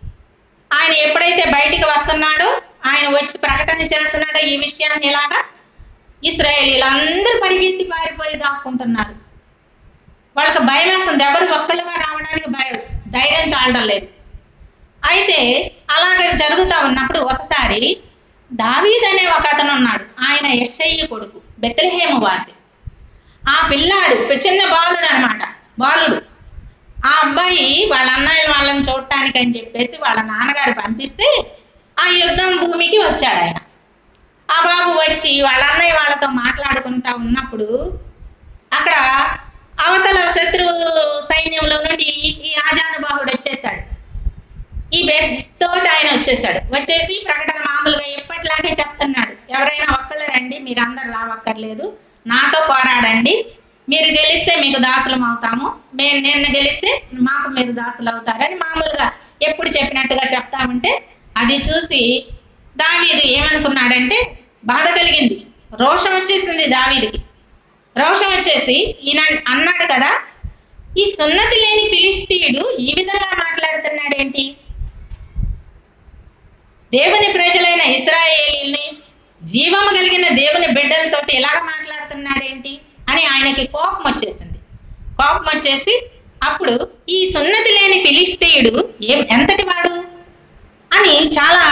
ఆయన ఎప్పుడైతే బయటికి వస్తున్నాడో ఆయన వచ్చి ప్రకటన చేస్తున్నాడో ఈ విషయాన్ని ఇలాగా ఇస్రాయేలీలందరూ పరిగెత్తి పారిపోయి దాక్కుంటున్నారు వాళ్ళకి భయం వేస్తుంది ఎవరు ఒక్కళ్ళుగా రావడానికి భయం ధైర్యం చాలడం లేదు అయితే అలాగే జరుగుతూ ఉన్నప్పుడు ఒకసారి దావీద్ అనే ఒక అతను ఉన్నాడు ఆయన యెషయి కొడుకు బెత్లహేము వాసి ఆ పిల్లాడు చిన్న బాలుడు అన్నమాట బాలుడు ఆ అబ్బాయి వాళ్ళ అన్నయ్య వాళ్ళని చూడటానికి అని చెప్పేసి వాళ్ళ నాన్నగారు పంపిస్తే ఆ యుద్ధం భూమికి వచ్చాడు ఆయన ఆ బాబు వచ్చి వాళ్ళ అన్నయ్య వాళ్ళతో మాట్లాడుకుంటా ఉన్నప్పుడు అక్కడ అవతల శత్రువు సైన్యంలో నుండి ఈ- ఈ ఆజానుబాహుడు వచ్చేసాడు ఈ తోటి ఆయన వచ్చేసాడు వచ్చేసి ప్రకటన మామూలుగా ఎప్పటిలాగే చెప్తున్నాడు ఎవరైనా ఒక్కళ్ళు రండి మీరు అందరు రావక్కర్లేదు నాతో పోరాడండి మీరు గెలిస్తే మీకు దాసులం అవుతాము మేము నేను గెలిస్తే మాకు మీరు దాసులు అవుతారని మామూలుగా ఎప్పుడు చెప్పినట్టుగా చెప్తా ఉంటే అది చూసి దావీదు ఏమనుకున్నాడంటే బాధ కలిగింది రోషం వచ్చేసింది దావీదికి రోషం వచ్చేసి ఈయన అన్నాడు కదా ఈ సున్నతి లేని ఫిలిస్తీయుడు ఈ విధంగా మాట్లాడుతున్నాడేంటి దేవుని ప్రజలైన ఇస్రాయేలీల్ని జీవం కలిగిన దేవుని బిడ్డలతోటి ఎలాగ మాట్లాడుతున్నాడేంటి అని ఆయనకి కోపం వచ్చేసింది కోపం వచ్చేసి అప్పుడు ఈ సున్నతి లేని ఫిలిస్తీయుడు ఏం ఎంతటి వాడు అని చాలా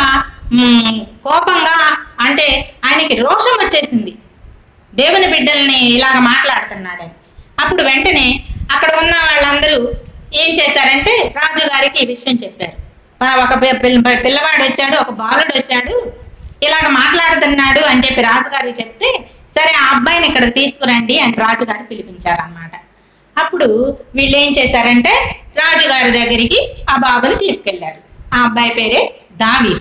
మ్, కోపంగా అంటే ఆయనకి రోషం వచ్చేసింది దేవుని బిడ్డల్ని ఇలాగ మాట్లాడుతున్నాడని అప్పుడు వెంటనే అక్కడ ఉన్న వాళ్ళందరూ ఏం చేశారంటే రాజుగారికి ఈ విషయం చెప్పారు ఆ ఒక పి- పిల్ల- పిల్లవాడు వచ్చాడు ఒక బాలుడు వచ్చాడు ఇలాగ మాట్లాడుతున్నాడు అని చెప్పి రాజుగారికి చెప్తే సరే ఆ అబ్బాయిని ఇక్కడ తీసుకురండి అని రాజుగారు పిలిపించారన్నమాట అప్పుడు వీళ్ళు ఏం చేశారంటే రాజుగారి దగ్గరికి ఆ బాబుని తీసుకెళ్లారు ఆ అబ్బాయి పేరే దావీదు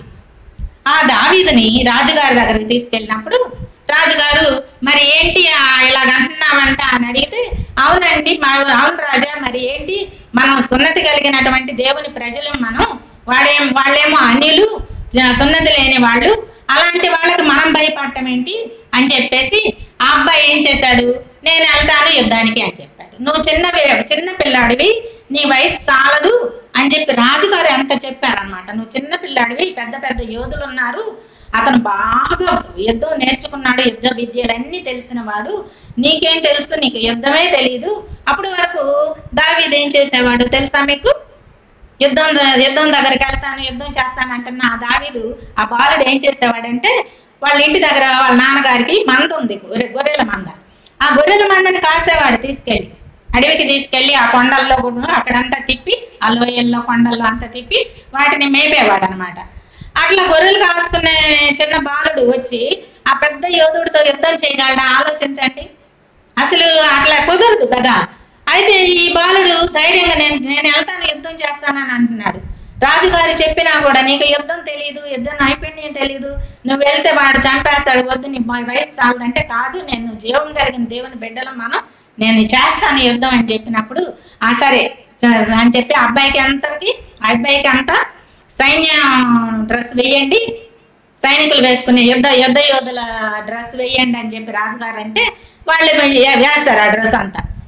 ఆ దావీదుని రాజుగారి దగ్గరికి తీసుకెళ్ళినప్పుడు రాజుగారు మరి ఏంటి ఆ ఇలాగ అంటున్నావంట అని అడిగితే అవునండి మా అవును రాజా మరి ఏంటి మనం సున్నతి కలిగినటువంటి దేవుని ప్రజలు మనం వాడేం వాళ్ళేమో అన్యులు ఆ, సున్నతి లేని వాళ్ళు అలాంటి వాళ్ళకి మనం భయపడటం ఏంటి అని చెప్పేసి ఆ అబ్బాయి ఏం చేశాడు నేను వెళ్తాను యుద్ధానికి అని చెప్పాడు నువ్వు చిన్న వే- చిన్న పిల్లాడివి నీ వయసు చాలదు అని చెప్పి రాజుగారు ఎంత చెప్పారనమాట నువ్వు చిన్న పిల్లాడివి పెద్ద పెద్ద యోధులు ఉన్నారు అతను బాగా యుద్ధం నేర్చుకున్నాడు యుద్ధ విద్యలన్నీ తెలిసిన వాడు నీకేం తెలుసు నీకు యుద్ధమే తెలియదు అప్పటి వరకు దావీదు ఏం చేసేవాడు తెలుసా మీకు యుద్ధం ద- యుద్ధం దగ్గరికి వెళ్తాను యుద్ధం చేస్తాను అంటున్న ఆ దావీదు ఆ బాలుడు ఏం చేసేవాడంటే వాళ్ళ ఇంటి దగ్గర వాళ్ళ నాన్నగారికి మంద ఉంది గొర్రె- గొర్రెల మంద ఆ గొర్రెల మందని కాసేవాడు తీసుకెళ్ళి అడవికి తీసుకెళ్ళి ఆ కొండల్లో కూడా అక్కడంతా తిప్పి ఆ లోయల్లో కొండల్లో అంతా తిప్పి వాటిని మేపేవాడు అనమాట అట్లా గొర్రెలు కాసుకునే చిన్న బాలుడు వచ్చి ఆ పెద్ద యోధుడితో యుద్ధం చేయగలడా ఆలోచించండి అసలు అట్లా కుదరదు కదా అయితే ఈ బాలుడు ధైర్యంగా నేను నేను వెళ్తాను యుద్ధం చేస్తానని అంటున్నాడు రాజుగారు చెప్పినా కూడా నీకు యుద్ధం తెలియదు యుద్ధం నైపుణ్యం తెలియదు నువ్వు వెళ్తే వాడు చంపేస్తాడు వద్దు నీ మా వయసు చాలదంటే కాదు నేను జీవం కలిగిన దేవుని బిడ్డలు మనం నేను చేస్తాను యుద్ధం అని చెప్పినప్పుడు ఆ సరే స- అని చెప్పి ఆ అబ్బాయికి అంతకి ఆ అబ్బాయికి అంతా సైన్య డ్రెస్ వేయండి సైనికులు వేసుకునే యుద్ధ యుద్ధ యోధుల డ్రెస్ వేయండి అని చెప్పి రాజుగారు అంటే వాళ్ళు వే- వేస్తారు ఆ డ్రెస్ అంతా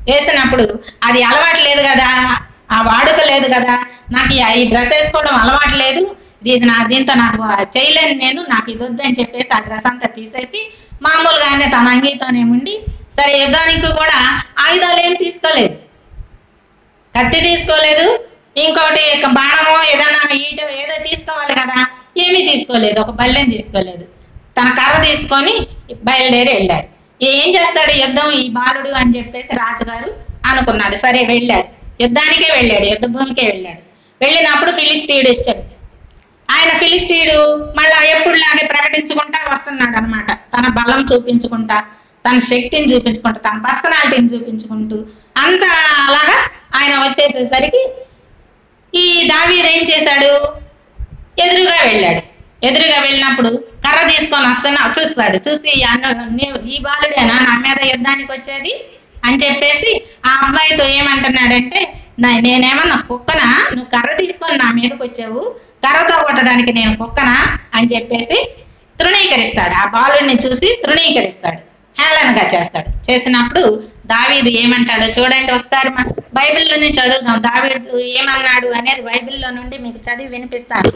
వేసినప్పుడు అది అలవాటు లేదు కదా ఆ వాడుక లేదు కదా నాకు ఈ- ఈ డ్రెస్ వేసుకోవడం అలవాటు లేదు ఇది నా దీంతో నాకు చేయలేను నేను నాకు ఇది వద్దని చెప్పేసి ఆ డ్రెస్ అంతా తీసేసి మామూలుగానే తన అంగీతోనే ఉండి సరే యుద్ధానికి కూడా ఆయుధాలు ఏం తీసుకోలేదు కత్తి తీసుకోలేదు ఇంకోటి ఇక బాణమో ఏదైనా ఈట ఏదో తీసుకోవాలి కదా ఏమీ తీసుకోలేదు ఒక బల్లెం తీసుకోలేదు తన కర్ర తీసుకొని బయలుదేరి వెళ్ళాడు ఏం చేస్తాడు యుద్ధం ఈ బాలుడు అని చెప్పేసి రాజుగారు అనుకున్నాడు సరే వెళ్ళాడు యుద్ధానికే వెళ్ళాడు యుద్ధ భూమికే వెళ్ళాడు వెళ్ళినప్పుడు ఫిలిస్తీయుడు వచ్చాడు ఆయన ఫిలిస్తీయుడు మళ్ళా ఎప్పుడులాగే ప్రకటించుకుంటా వస్తున్నాడు అనమాట తన బలం చూపించుకుంటా తన శక్తిని చూపించుకుంటా తన పర్సనాలిటీని చూపించుకుంటూ అంత అలాగా ఆయన వచ్చేసేసరికి ఈ దావీదు ఏం చేశాడు ఎదురుగా వెళ్ళాడు ఎదురుగా వెళ్ళినప్పుడు కర్ర తీసుకొని వస్తున్నా చూస్తాడు చూసి అన్న నీవు ఈ బాలుడేనా నా మీద యుద్ధానికి వచ్చేది అని చెప్పేసి ఆ అబ్బాయితో ఏమంటున్నాడంటే "నా- నేనేమన్నా కుక్కనా నువ్వు కర్ర తీసుకొని నా మీదకి వచ్చావు కర్రతో కొట్టడానికి నేను కుక్కనా అని చెప్పేసి తృణీకరిస్తాడు ఆ బాలుడిని చూసి తృణీకరిస్తాడు హేళనగా చేస్తాడు చేసినప్పుడు దావీదు ఏమంటాడో చూడండి ఒకసారి మన బైబిల్లోనే చదువుదాం దావీదు ఏమన్నాడు అనేది బైబిల్లో నుండి మీకు చదివి వినిపిస్తాను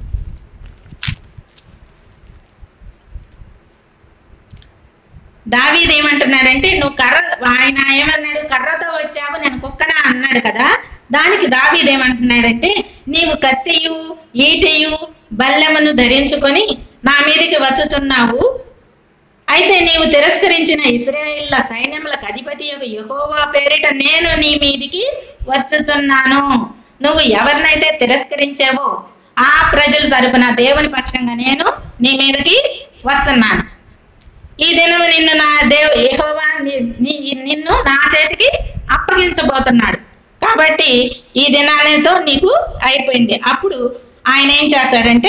దావీదు ఏమంటున్నాడంటే నువ్వు కర్ర ఆయన ఏమన్నాడు కర్రతో వచ్చావు నేను కుక్కనా అన్నాడు కదా దానికి దావీదు ఏమంటున్నాడంటే నీవు కత్తియు ఈటెయు బల్లెమును ధరించుకొని నా మీదకి వచ్చుచున్నావు అయితే నీవు తిరస్కరించిన ఇస్రాయేళ్ల సైన్యములకు అధిపతి యొక్క యెహోవా పేరిట నేను నీ మీదికి వచ్చుచున్నాను నువ్వు ఎవరినైతే తిరస్కరించావో ఆ ప్రజల తరపున దేవుని పక్షంగా నేను నీ మీదకి వస్తున్నాను ఈ దినం నిన్ను నా దేవు యెహోవా ని- ని- నిన్ను నా చేతికి అప్పగించబోతున్నాడు కాబట్టి ఈ దినాలతో నీకు అయిపోయింది అప్పుడు ఆయన ఏం చేస్తాడంటే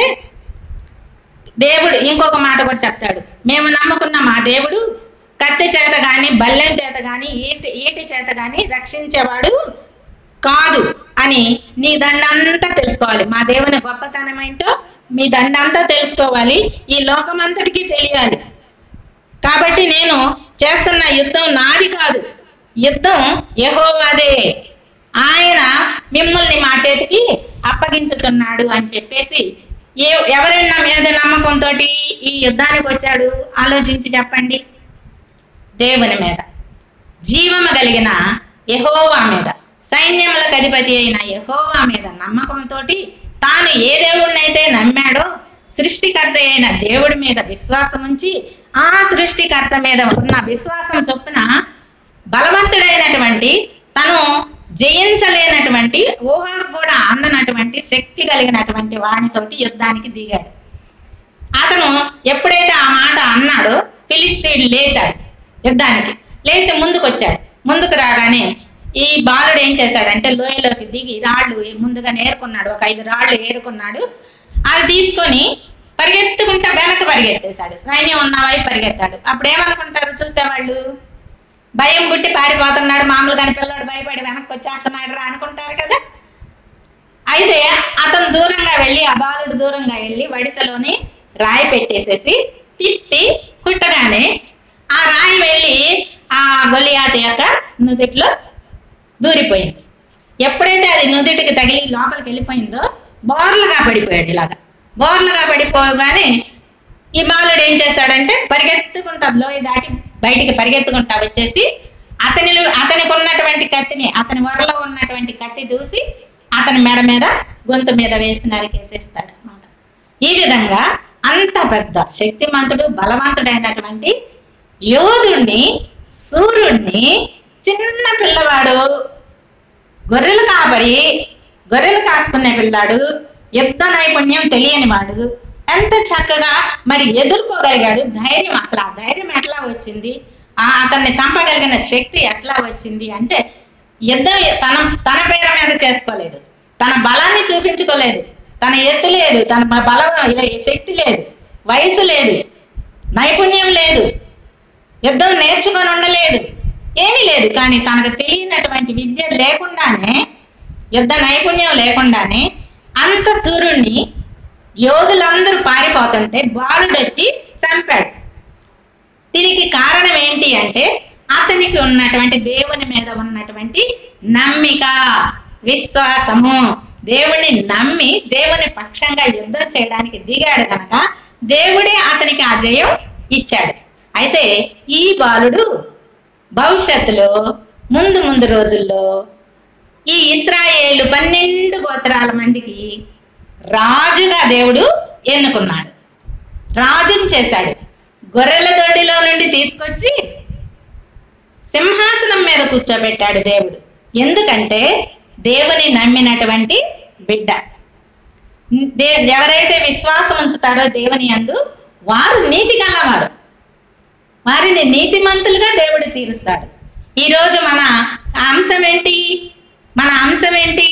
దేవుడు ఇంకొక మాట కూడా చెప్తాడు మేము నమ్ముకున్న మా దేవుడు కత్తి చేత గాని బల్లెం చేత గాని ఈటి ఈటి చేత గాని రక్షించేవాడు కాదు అని నీ దండంతా తెలుసుకోవాలి మా దేవుని గొప్పతనం ఏంటో మీ దండంతా తెలుసుకోవాలి ఈ లోకమంతటికి తెలియాలి కాబట్టి నేను చేస్తున్న యుద్ధం నాది కాదు యుద్ధం యెహోవాదే ఆయన మిమ్మల్ని మా చేతికి అప్పగించుతున్నాడు అని చెప్పేసి ఏ ఎవరైనా మీద నమ్మకంతో ఈ యుద్ధానికి వచ్చాడు ఆలోచించి చెప్పండి దేవుని మీద జీవము కలిగిన యెహోవా మీద సైన్యములకు అధిపతి అయిన యెహోవా మీద నమ్మకంతో తాను ఏ దేవుడినైతే నమ్మాడో సృష్టికర్త అయిన దేవుడి మీద విశ్వాసం ఉంచి ఆ సృష్టికర్త మీద ఉన్న విశ్వాసం చొప్పున బలవంతుడైనటువంటి తను జయించలేనటువంటి ఊహకు కూడా అందనటువంటి శక్తి కలిగినటువంటి వాణితోటి యుద్ధానికి దిగాడు అతను ఎప్పుడైతే ఆ మాట అన్నాడో ఫిలిస్తీన్ లేచాడు యుద్ధానికి లేచి ముందుకు వచ్చాడు ముందుకు రాగానే ఈ బాలుడు ఏం చేశాడంటే లోయలోకి దిగి రాళ్ళు ముందుగా నేర్కొన్నాడు ఒక ఐదు రాళ్ళు ఏరుకున్నాడు అది తీసుకొని పరిగెత్తుకుంటా వెనక పరిగెత్తేశాడు సైన్యం ఉన్న వైపు పరిగెత్తాడు అప్పుడు ఏమనుకుంటారు చూసేవాళ్ళు భయం పుట్టి పారిపోతున్నాడు మామూలుగానే పిల్లాడు భయపడి వెనక్కి వచ్చేస్తున్నాడు రా అనుకుంటారు కదా అయితే అతను దూరంగా వెళ్ళి ఆ బాలుడు దూరంగా వెళ్ళి వడిసలోని రాయి పెట్టేసేసి తిప్పి కుట్టగానే ఆ రాయి వెళ్ళి ఆ గొలియాత యొక్క నుదిట్లో దూరిపోయింది ఎప్పుడైతే అది నుదిటికి తగిలి లోపలికి వెళ్ళిపోయిందో బోర్లుగా పడిపోయాడు ఇలాగా బోర్లుగా పడిపోగానే ఈ బాలుడు ఏం చేశాడంటే పరిగెత్తుకుంటా లోయ దాటి బయటికి పరిగెత్తుకుంటా వచ్చేసి అతని అతనికి ఉన్నటువంటి కత్తిని అతని వరలో ఉన్నటువంటి కత్తి దూసి అతని మెడ మీద గొంతు మీద వేసి నరికేసేస్తాడు అన్నమాట ఈ విధంగా అంత పెద్ద శక్తిమంతుడు బలవంతుడైనటువంటి యోధుణ్ణి సూర్యుడిని చిన్న పిల్లవాడు గొర్రెలు కాబడి గొర్రెలు కాసుకునే పిల్లాడు యుద్ధ నైపుణ్యం తెలియని వాడు ఎంత చక్కగా మరి ఎదుర్కోగలిగాడు ధైర్యం అసలు ఆ ధైర్యం ఎట్లా వచ్చింది ఆ అతన్ని చంపగలిగిన శక్తి ఎట్లా వచ్చింది అంటే యుద్ధం తన తన పేరు మీద చేసుకోలేదు తన బలాన్ని చూపించుకోలేదు తన ఎత్తు లేదు తన బ- బలం శక్తి లేదు వయసు లేదు నైపుణ్యం లేదు యుద్ధం నేర్చుకొని ఉండలేదు ఏమీ లేదు కానీ తనకు తెలియనటువంటి విద్య లేకుండానే యుద్ధ నైపుణ్యం లేకుండానే అంత సూర్యుడిని యోధులందరూ పారిపోతుంటే బాలుడు వచ్చి చంపాడు దీనికి కారణం ఏంటి అంటే అతనికి ఉన్నటువంటి దేవుని మీద ఉన్నటువంటి నమ్మిక విశ్వాసము దేవుని నమ్మి దేవుని పక్షంగా యుద్ధం చేయడానికి దిగాడు కనుక దేవుడే అతనికి ఆ జయం ఇచ్చాడు అయితే ఈ బాలుడు భవిష్యత్తులో ముందు ముందు రోజుల్లో ఈ ఇస్రాయేలు పన్నెండు గోత్రాల మందికి రాజుగా దేవుడు ఎన్నుకున్నాడు రాజుని చేశాడు గొర్రెల దొడ్డిలో నుండి తీసుకొచ్చి సింహాసనం మీద కూర్చోబెట్టాడు దేవుడు ఎందుకంటే దేవుని నమ్మినటువంటి బిడ్డ దే- ఎవరైతే విశ్వాసం ఉంచుతారో దేవుని యందు వారు నీతి గలవారు వారిని నీతిమంతులుగా దేవుడు తీరుస్తాడు ఈ రోజు మన అంశం ఏంటి మన అంశం ఏంటి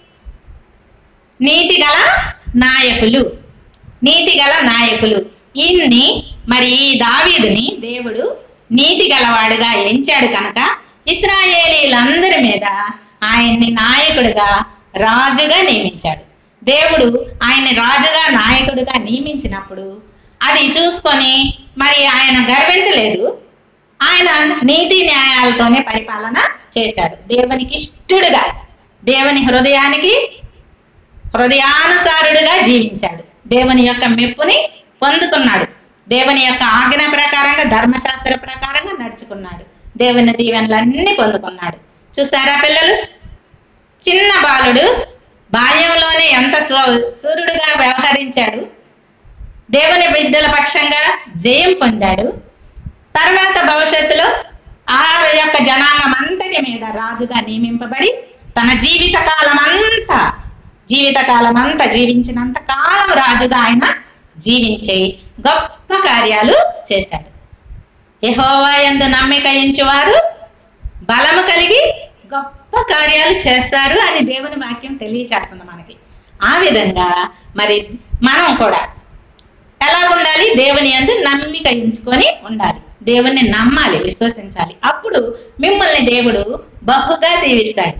నీతి గల నాయకులు నీతి గల నాయకులు ఇన్ని మరి ఈ దావీదుని దేవుడు నీతి గలవాడుగా ఎంచాడు కనుక ఇస్రాయేలీలందరి మీద ఆయన్ని నాయకుడిగా రాజుగా నియమించాడు దేవుడు ఆయన్ని రాజుగా నాయకుడిగా నియమించినప్పుడు అది చూసుకొని మరి ఆయన గర్వించలేదు ఆయన నీతి న్యాయాలతోనే పరిపాలన చేశాడు దేవునికి ఇష్టడుగా దేవుని హృదయానికి హృదయానుసారుడుగా జీవించాడు దేవుని యొక్క మెప్పుని పొందుకున్నాడు దేవుని యొక్క ఆజ్ఞ ప్రకారంగా ధర్మశాస్త్ర ప్రకారంగా నడుచుకున్నాడు దేవుని దీవెనలన్నీ పొందుకున్నాడు చూసారా పిల్లలు చిన్న బాలుడు బాల్యంలోనే ఎంత సు- సూర్యుడుగా వ్యవహరించాడు దేవుని బిడ్డల పక్షంగా జయం పొందాడు తర్వాత భవిష్యత్తులో ఆ యొక్క జనాంగం అంతటి మీద రాజుగా నియమింపబడి తన జీవిత కాలం అంతా జీవిత కాలం అంతా జీవించినంత కాలం రాజుగా ఆయన జీవించి గొప్ప కార్యాలు చేశాడు యెహోవా యందు నమ్మిక ఎంచువారు బలము కలిగి గొప్ప కార్యాలు చేస్తారు అని దేవుని వాక్యం తెలియచేస్తుంది మనకి ఆ విధంగా మరి మనం కూడా ఎలా ఉండాలి దేవుని యందు నమ్మిక ఉంచుకొని ఉండాలి దేవుణ్ణి నమ్మాలి విశ్వసించాలి అప్పుడు మిమ్మల్ని దేవుడు బహుగా దీవిస్తాడు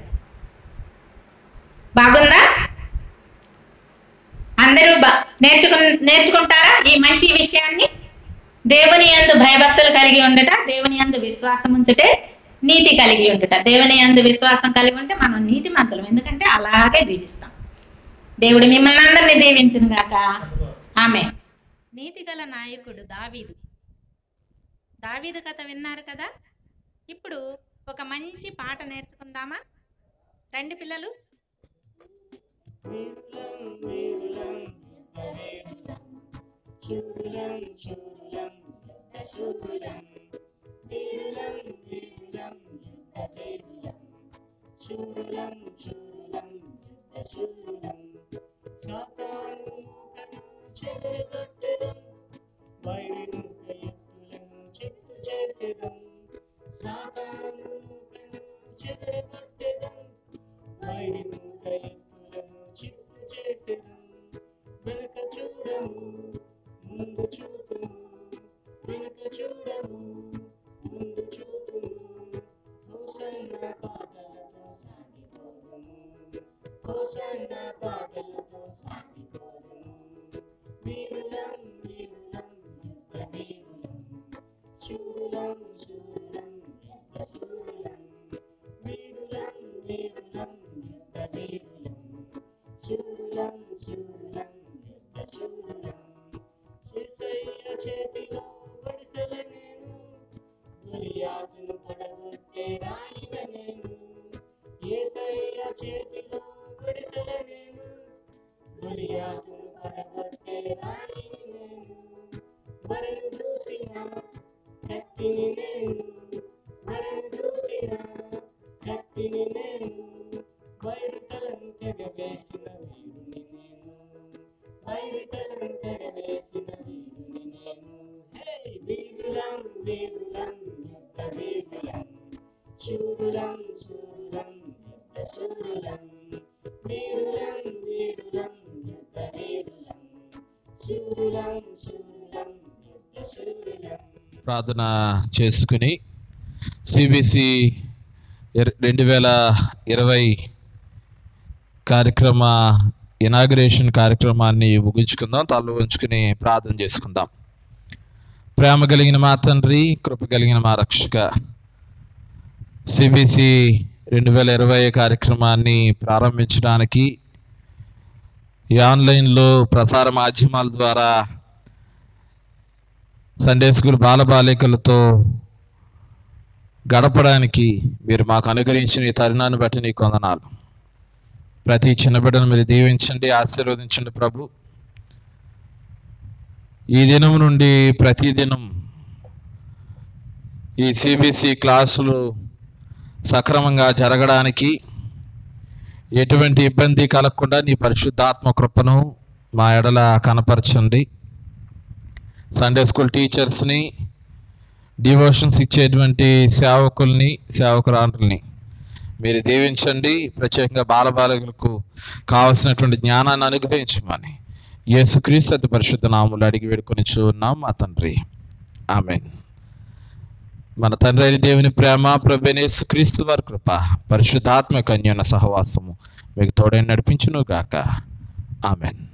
బాగుందా అందరూ బ- నేర్చుకు నేర్చుకుంటారా ఈ మంచి విషయాన్ని దేవుని యందు భయభక్తులు కలిగి ఉండట దేవుని యందు విశ్వాసం ఉంచుటే నీతి కలిగి ఉండుట దేవుని యందు విశ్వాసం కలిగి ఉంటే మనం నీతి మంతులం ఎందుకంటే అలాగే జీవిస్తాం దేవుడు మిమ్మల్ని అందరినీ దీవించును గాక ఆమె నీతిగల నాయకుడు దావీదు దావీదు కథ విన్నారు కదా ఇప్పుడు ఒక మంచి పాట నేర్చుకుందామా రండి పిల్లలు ప్రార్థన చేసుకుని సిబిసి రెండు వేల ఇరవై కార్యక్రమ ఇనాగ్రేషన్ కార్యక్రమాన్ని ముగించుకుందాం తల్లు ఉంచుకుని ప్రార్థన చేసుకుందాం ప్రేమ కలిగిన మా తండ్రి కృప కలిగిన మా రక్షక సిబిసి రెండు వేల ఇరవై కార్యక్రమాన్ని ప్రారంభించడానికి ఈ ఆన్లైన్లో ప్రసార మాధ్యమాల ద్వారా సండే స్కూల్ బాలబాలికలతో గడపడానికి మీరు మాకు అనుగ్రహించిన ఈ తరుణాన్ని బట్టి నీకు వందనాలు ప్రతి చిన్న బిడ్డను మీరు దీవించండి ఆశీర్వదించండి ప్రభు ఈ దినం నుండి ప్రతి దినం ఈ సిబిసి క్లాసులు సక్రమంగా జరగడానికి ఎటువంటి ఇబ్బంది కలగకుండా నీ పరిశుద్ధాత్మ కృపను మా ఎడల కనపరచండి సండే స్కూల్ టీచర్స్ని డివోషన్స్ ఇచ్చేటువంటి సేవకుల్ని సేవకురాండ్రుల్ని మీరు దీవించండి ప్రత్యేకంగా బాలబాలికలకు కావలసినటువంటి జ్ఞానాన్ని అనుగ్రహించమని యేసుక్రీస్తు అతి పరిశుద్ధ నాములు అడిగి వేడుకొని చూన్నాం మా తండ్రి ఆమెన్ మన తండ్రి అయిన దేవుని ప్రేమ ప్రభేనేసు క్రీస్తు వారి కృప పరిశుద్ధాత్మ కన్యన సహవాసము మీకు తోడైన నడిపించును గాక ఆమెన్